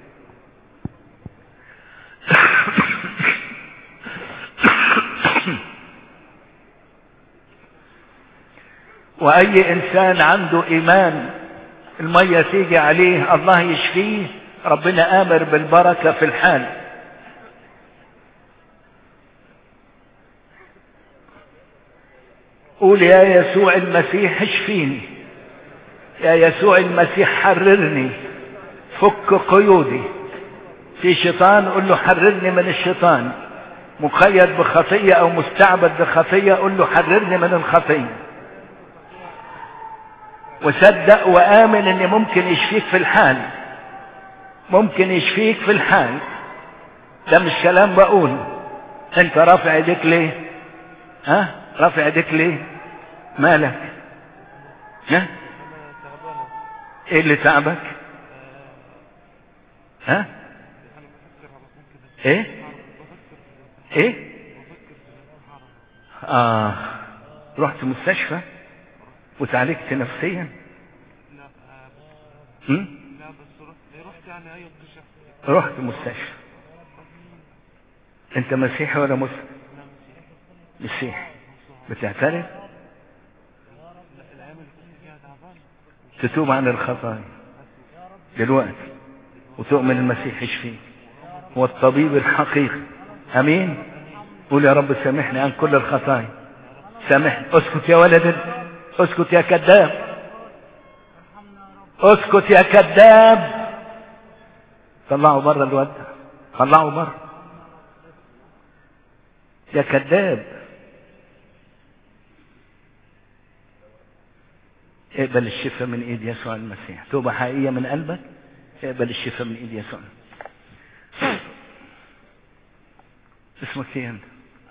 واي انسان عنده ايمان المية تيجي عليه الله يشفيه ربنا امر بالبركة في الحال قول يا يسوع المسيح اشفيني يا يسوع المسيح حررني فك قيودي في شيطان قل له حررني من الشيطان مقيد بخطية او مستعبد بخطية قل له حررني من الخطية وصدق وآمن ان ممكن يشفيك في الحال ممكن يشفيك في الحال ده مش كلام بقوله انت رافع ايديك ليه ها رافع ايديك ليه مالك ها ايه اللي تعبك ها ايه ايه اه رحت مستشفى وتعالجت نفسيا هم؟ لا بس رحت رحت يعني ايوه اكتشفت رحت مستشفى انت مسيحي ولا مسلم مسيحي بتعترف لا الايام اللي كنت فيها تعبان تتوب عن الخطايا دلوقتي وتؤمن المسيح يشفيك هو الطبيب الحقيقي امين قول يا رب سامحني عن كل الخطايا سامحني اسكت يا ولد انت. اسكت يا كذاب اسكت يا كذاب طلعوا بره الواد ده. طلعوا بره يا كذاب اقبل الشفاء من ايد يسوع المسيح توبة حقيقية من قلبك اقبل الشفاء من ايد يسوع اسمك ايه انت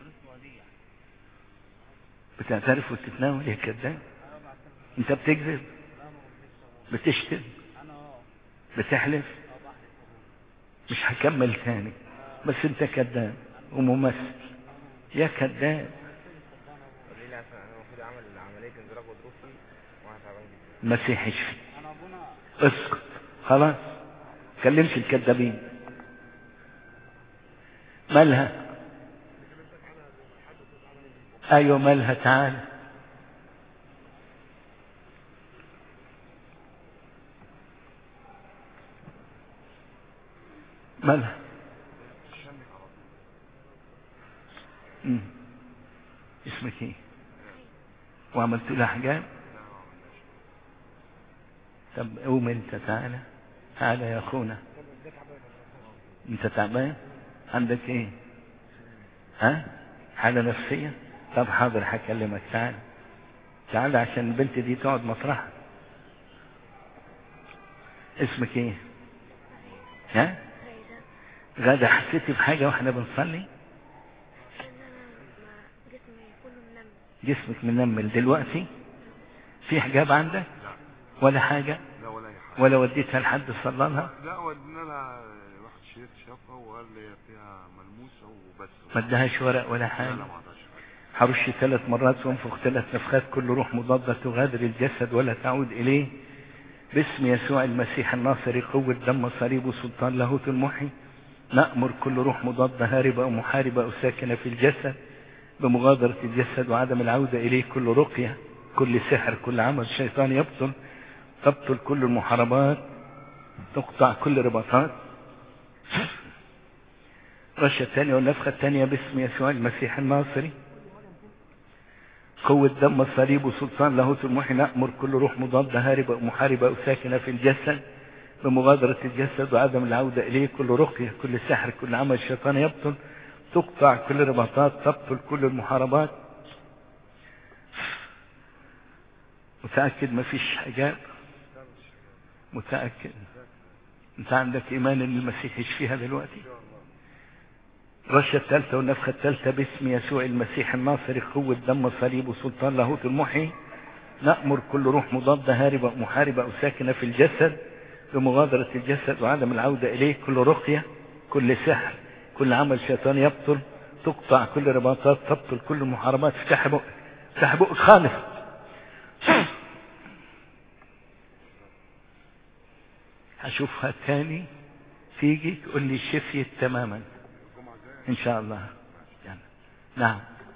بتعترف وتتناول يا كذاب انت بتكذب بتشتم بتحلف مش هكمل تاني بس انت كذاب وممثل يا كذاب ليه لا عشان انا المفروض اعمل عمليه انزلاق غضروفي وانا تعبان جدا المسيح يشفي اسكت خلاص كلمش الكذابين مالها ايوه مالها تعال مالها مم. اسمك ايه وعملت لها حجاب طب قوم انت تعالى تعالى يا اخونا انت تعبان عندك ايه ها حالة نفسية طب حاضر هكلمك تعالى تعالى عشان البنت دي تقعد مطرحها اسمك ايه ها غدا حسيتي بحاجة واحنا بنصلي جسمي كله منمل جسمك منمل دلوقتي في حجاب عندك ولا حاجة لا ولا اي حاجه ولا وديتها لحد صلى لها لا ودينا لها واحد شريط شافها وقال لي فيها ملموسه وبس ما ادهاش ورق ولا لا حاجة لا ما عطاش حاجه هرش ثلاث مرات وانفخ ثلاث نفخات كل روح مضادة تغادر الجسد ولا تعود إليه باسم يسوع المسيح الناصري قوة دم صليب سلطان لاهوت المحي نأمر كل روح مضادة هاربة أو محاربة أو ساكنة في الجسد بمغادرة الجسد وعدم العودة إليه كل رقية كل سحر كل عمل شيطان يبطل تبطل كل المحاربات تقطع كل رباطات رشة الثانية والنفخة الثانية باسم يسوع المسيح الناصري قوة دم الصليب وسلطان لاهوت المحي نأمر كل روح مضادة هاربة أو محاربة أو ساكنة في الجسد بمغادرة الجسد وعدم العودة إليه كل رقية كل سحر كل عمل شيطان يبطل تقطع كل رباطات تبطل كل المحاربات متأكد ما فيش حجاب متأكد انت عندك ايمان ان المسيح يشفيها دلوقتي الرشة الثالثة والنفخة الثالثة باسم يسوع المسيح الناصري قوة دم صليب وسلطان لاهوت المحي نأمر كل روح مضادة هاربة محاربة أو ساكنة في الجسد بمغادرة الجسد وعدم العودة إليه كل رقية كل سحر كل عمل شيطان يبطل تقطع كل رباطات تبطل كل المحاربات افتح بقك افتح بقك خالص هشوفها تاني تيجي تقول لي شفيت تماما ان شاء الله يعني. نعم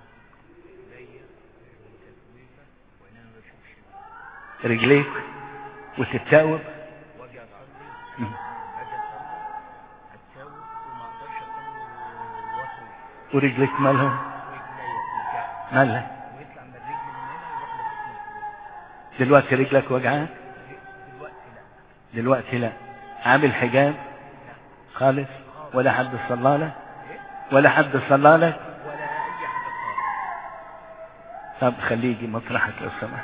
رجليك وتتاوب واجي اصلي مم. اجي اصلي اتساوب وما اقدرش اصلي واصل ورجليك مالهم رجليا توجعني مالها ويطلع من الرجل من هنا يروح لجسمي دلوقتي رجلك وجعاك دلوقتي لا دلوقتي لا عامل حجاب خالص ولا حد صلى لك ولا حد صلى لك ولا اي حاجه خالص طب خليه يجي مطرحك لو سمحت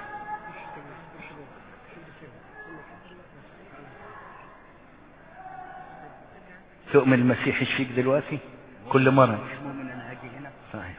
تؤمن المسيح يشفيك دلوقتي كل مرة مش مؤمن انا هاجي هنا صحيح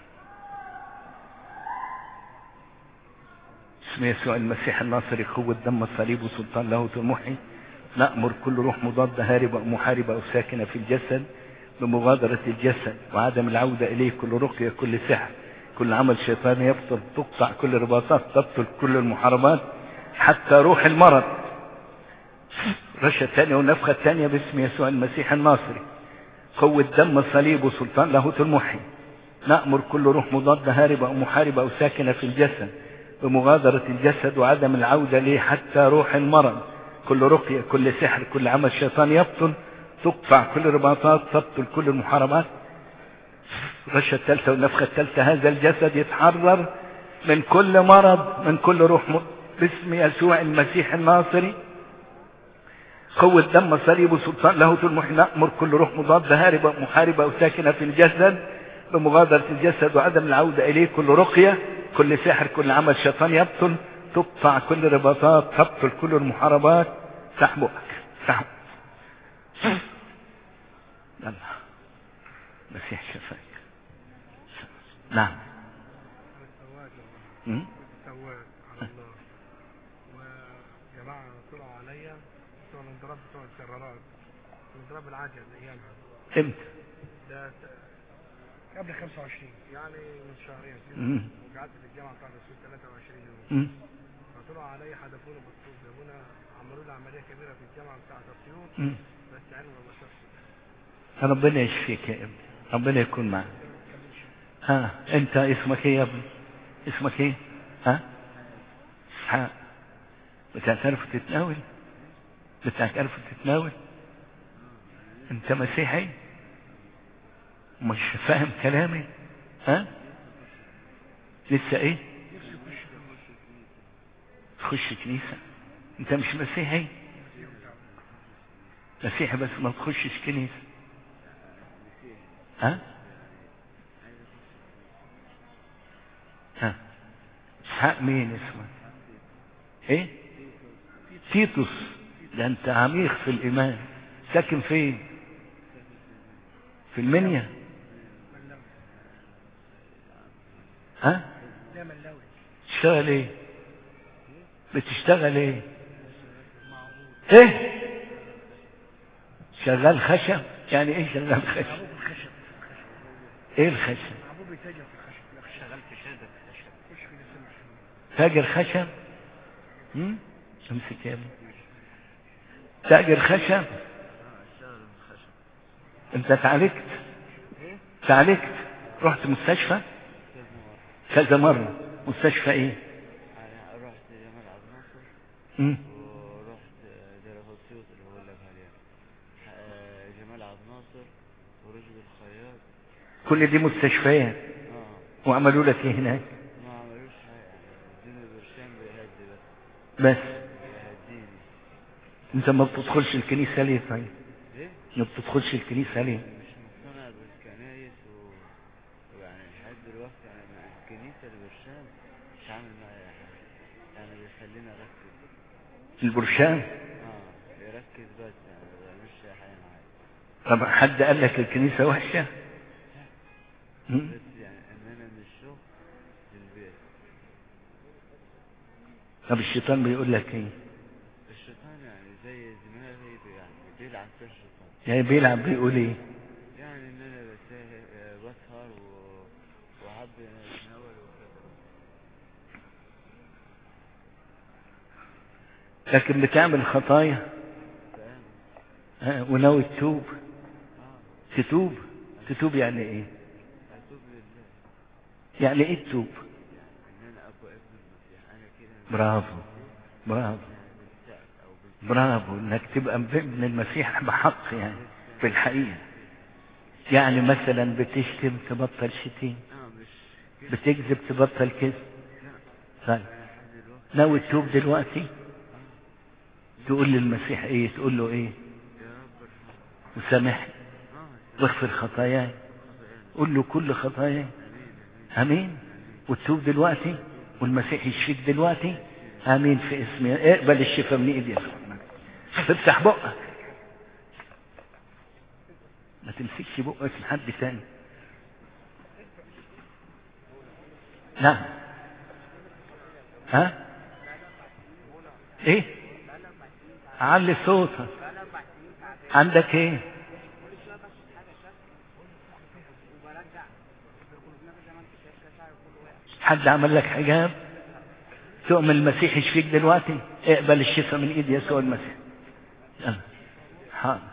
اسم يسوع المسيح الناصري قوة دم الصليب وسلطان لاهوت المحي نأمر كل روح مضادة هاربة أو محاربة أو ساكنة في الجسد بمغادرة الجسد وعدم العودة إليه كل رقية كل سحر كل عمل شيطان يبطل تقطع كل رباطات تبطل كل المحاربات حتى روح المرض رشة الثانية والنفخة الثانية باسم يسوع المسيح الناصري قوة دم الصليب وسلطان لاهوت المحي نأمر كل روح مضادة هاربة أو محاربة أو ساكنة في الجسد بمغادرة الجسد وعدم العودة ليه حتى روح المرض كل رقية كل سحر كل عمل شيطان يبطل تقطع كل رباطات تبطل كل المحاربات الرشة الثالثة والنفخة الثالثة هذا الجسد يتحرر من كل مرض من كل روح م... باسم يسوع المسيح الناصري قوة دم صليب وسلطان لاهوت المحي نأمر كل روح مضادة هاربة محاربة أو ساكنة في الجسد بمغادرة الجسد وعدم العودة إليه كل رقية كل سحر كل عمل شيطان يبطل تقطع كل رباطات تبطل كل المحاربات افتح بقك افتح بقك. يلا مسيح شفاك نعم م? تواب على الله وجماعة طلعوا عليا بتوع الانضراب بتوع الكرارات الانضراب العجل ايامها امتى ده قبل 25 يعني من شهرين كده مم. وقعدت في الجامعه بتاعت السوق 23 يوم مم. فطلعوا عليا حدفوني بالطوب جابونا عملوا لي عمليه كبيره في الجامعه بتاعت اسيوط مم. بس علم ما شافش ربنا يشفيك يا ابني ربنا يكون معك ها انت اسمك ايه يا ابني اسمك ايه ها اسحاق بتعترف تتناول بتعترف تتناول انت مسيحي مش فاهم كلامي ها لسه ايه تخش كنيسة انت مش مسيحي مسيحي بس ما تخشش كنيسة ها ها اسحاق مين اسمه ايه تيتوس ده انت عميق في الايمان ساكن فين في المنيا ها لا ملاوي تشتغل ايه بتشتغل ايه ايه شغال خشب يعني ايه شغال خشب ابوه الخشب ايه الخشب ابوه بيتاجر في الخشب شغال في شهاده الخشب خش في السنه تاجر خشب هم؟ امسك يا ابني تاجر خشب انت تعالجت تعالجت رحت مستشفى كذا مرة مستشفى ايه انا رحت جمال عبد الناصر هم؟ ورحت دير السيوط اللي بقول لك عليها آه، جمال عبد الناصر ورشد الخياط كل دي مستشفيات اه وعملوا لك ايه هناك ما عملوش حاجه ادوني برشام بيهدي بس بس بيهديني انت ما بتدخلش الكنيسة ليه طيب ليه؟ ما بتدخلش الكنيسة ليه مش مقتنع بالكنايس و... ويعني لحد دلوقتي يعني مع الكنيسه البرشام مش عامل معايا حاجه يعني بيخليني اركز البرشام اه بيركز بس يعني ما بيعملش اي حاجه معايا طب حد قال لك الكنيسة وحشة هم؟ بس يعني ان انا من الشغل للبيت طب الشيطان بيقول لك ايه الشيطان يعني زي دماغي بي- يعني بيلعب في الشيطان يعني بيلعب بيقول ايه يعني ان انا بسهر آه، بسهر و... وحب اتناول وكده لكن بتعمل خطايا فاهم ها، وناوي تتوب اه تتوب تتوب يعني ايه اتوب لله يعني ايه تتوب ان انا ابقى ابن المسيح انا كده برافو برافو بالفعل او بالفعل برافو انك تبقى ابن المسيح بحق يعني في الحقيقة يعني مثلا بتشتم تبطل شتيم اه مش كده بتكذب تبطل كذب طيب انا لحد دلوقتي ناوي تتوب دلوقتي تقول للمسيح ايه تقول له ايه يا رب ارحمني وسامحني اه واغفر خطاياي خطأنا قول له كل خطاياي امين امين امين وتتوب دلوقتي والمسيح يشفيك دلوقتي امين في اسم اقبل الشفاء من ايدي يسوع تفتح بقك ما تمسكش بقك لحد تاني نعم ها ايه علي صوتك عندك ايه حد عمل لك حجاب تؤمن المسيح يشفيك دلوقتي اقبل الشفاء من ايد يسوع المسيح يلا حاضر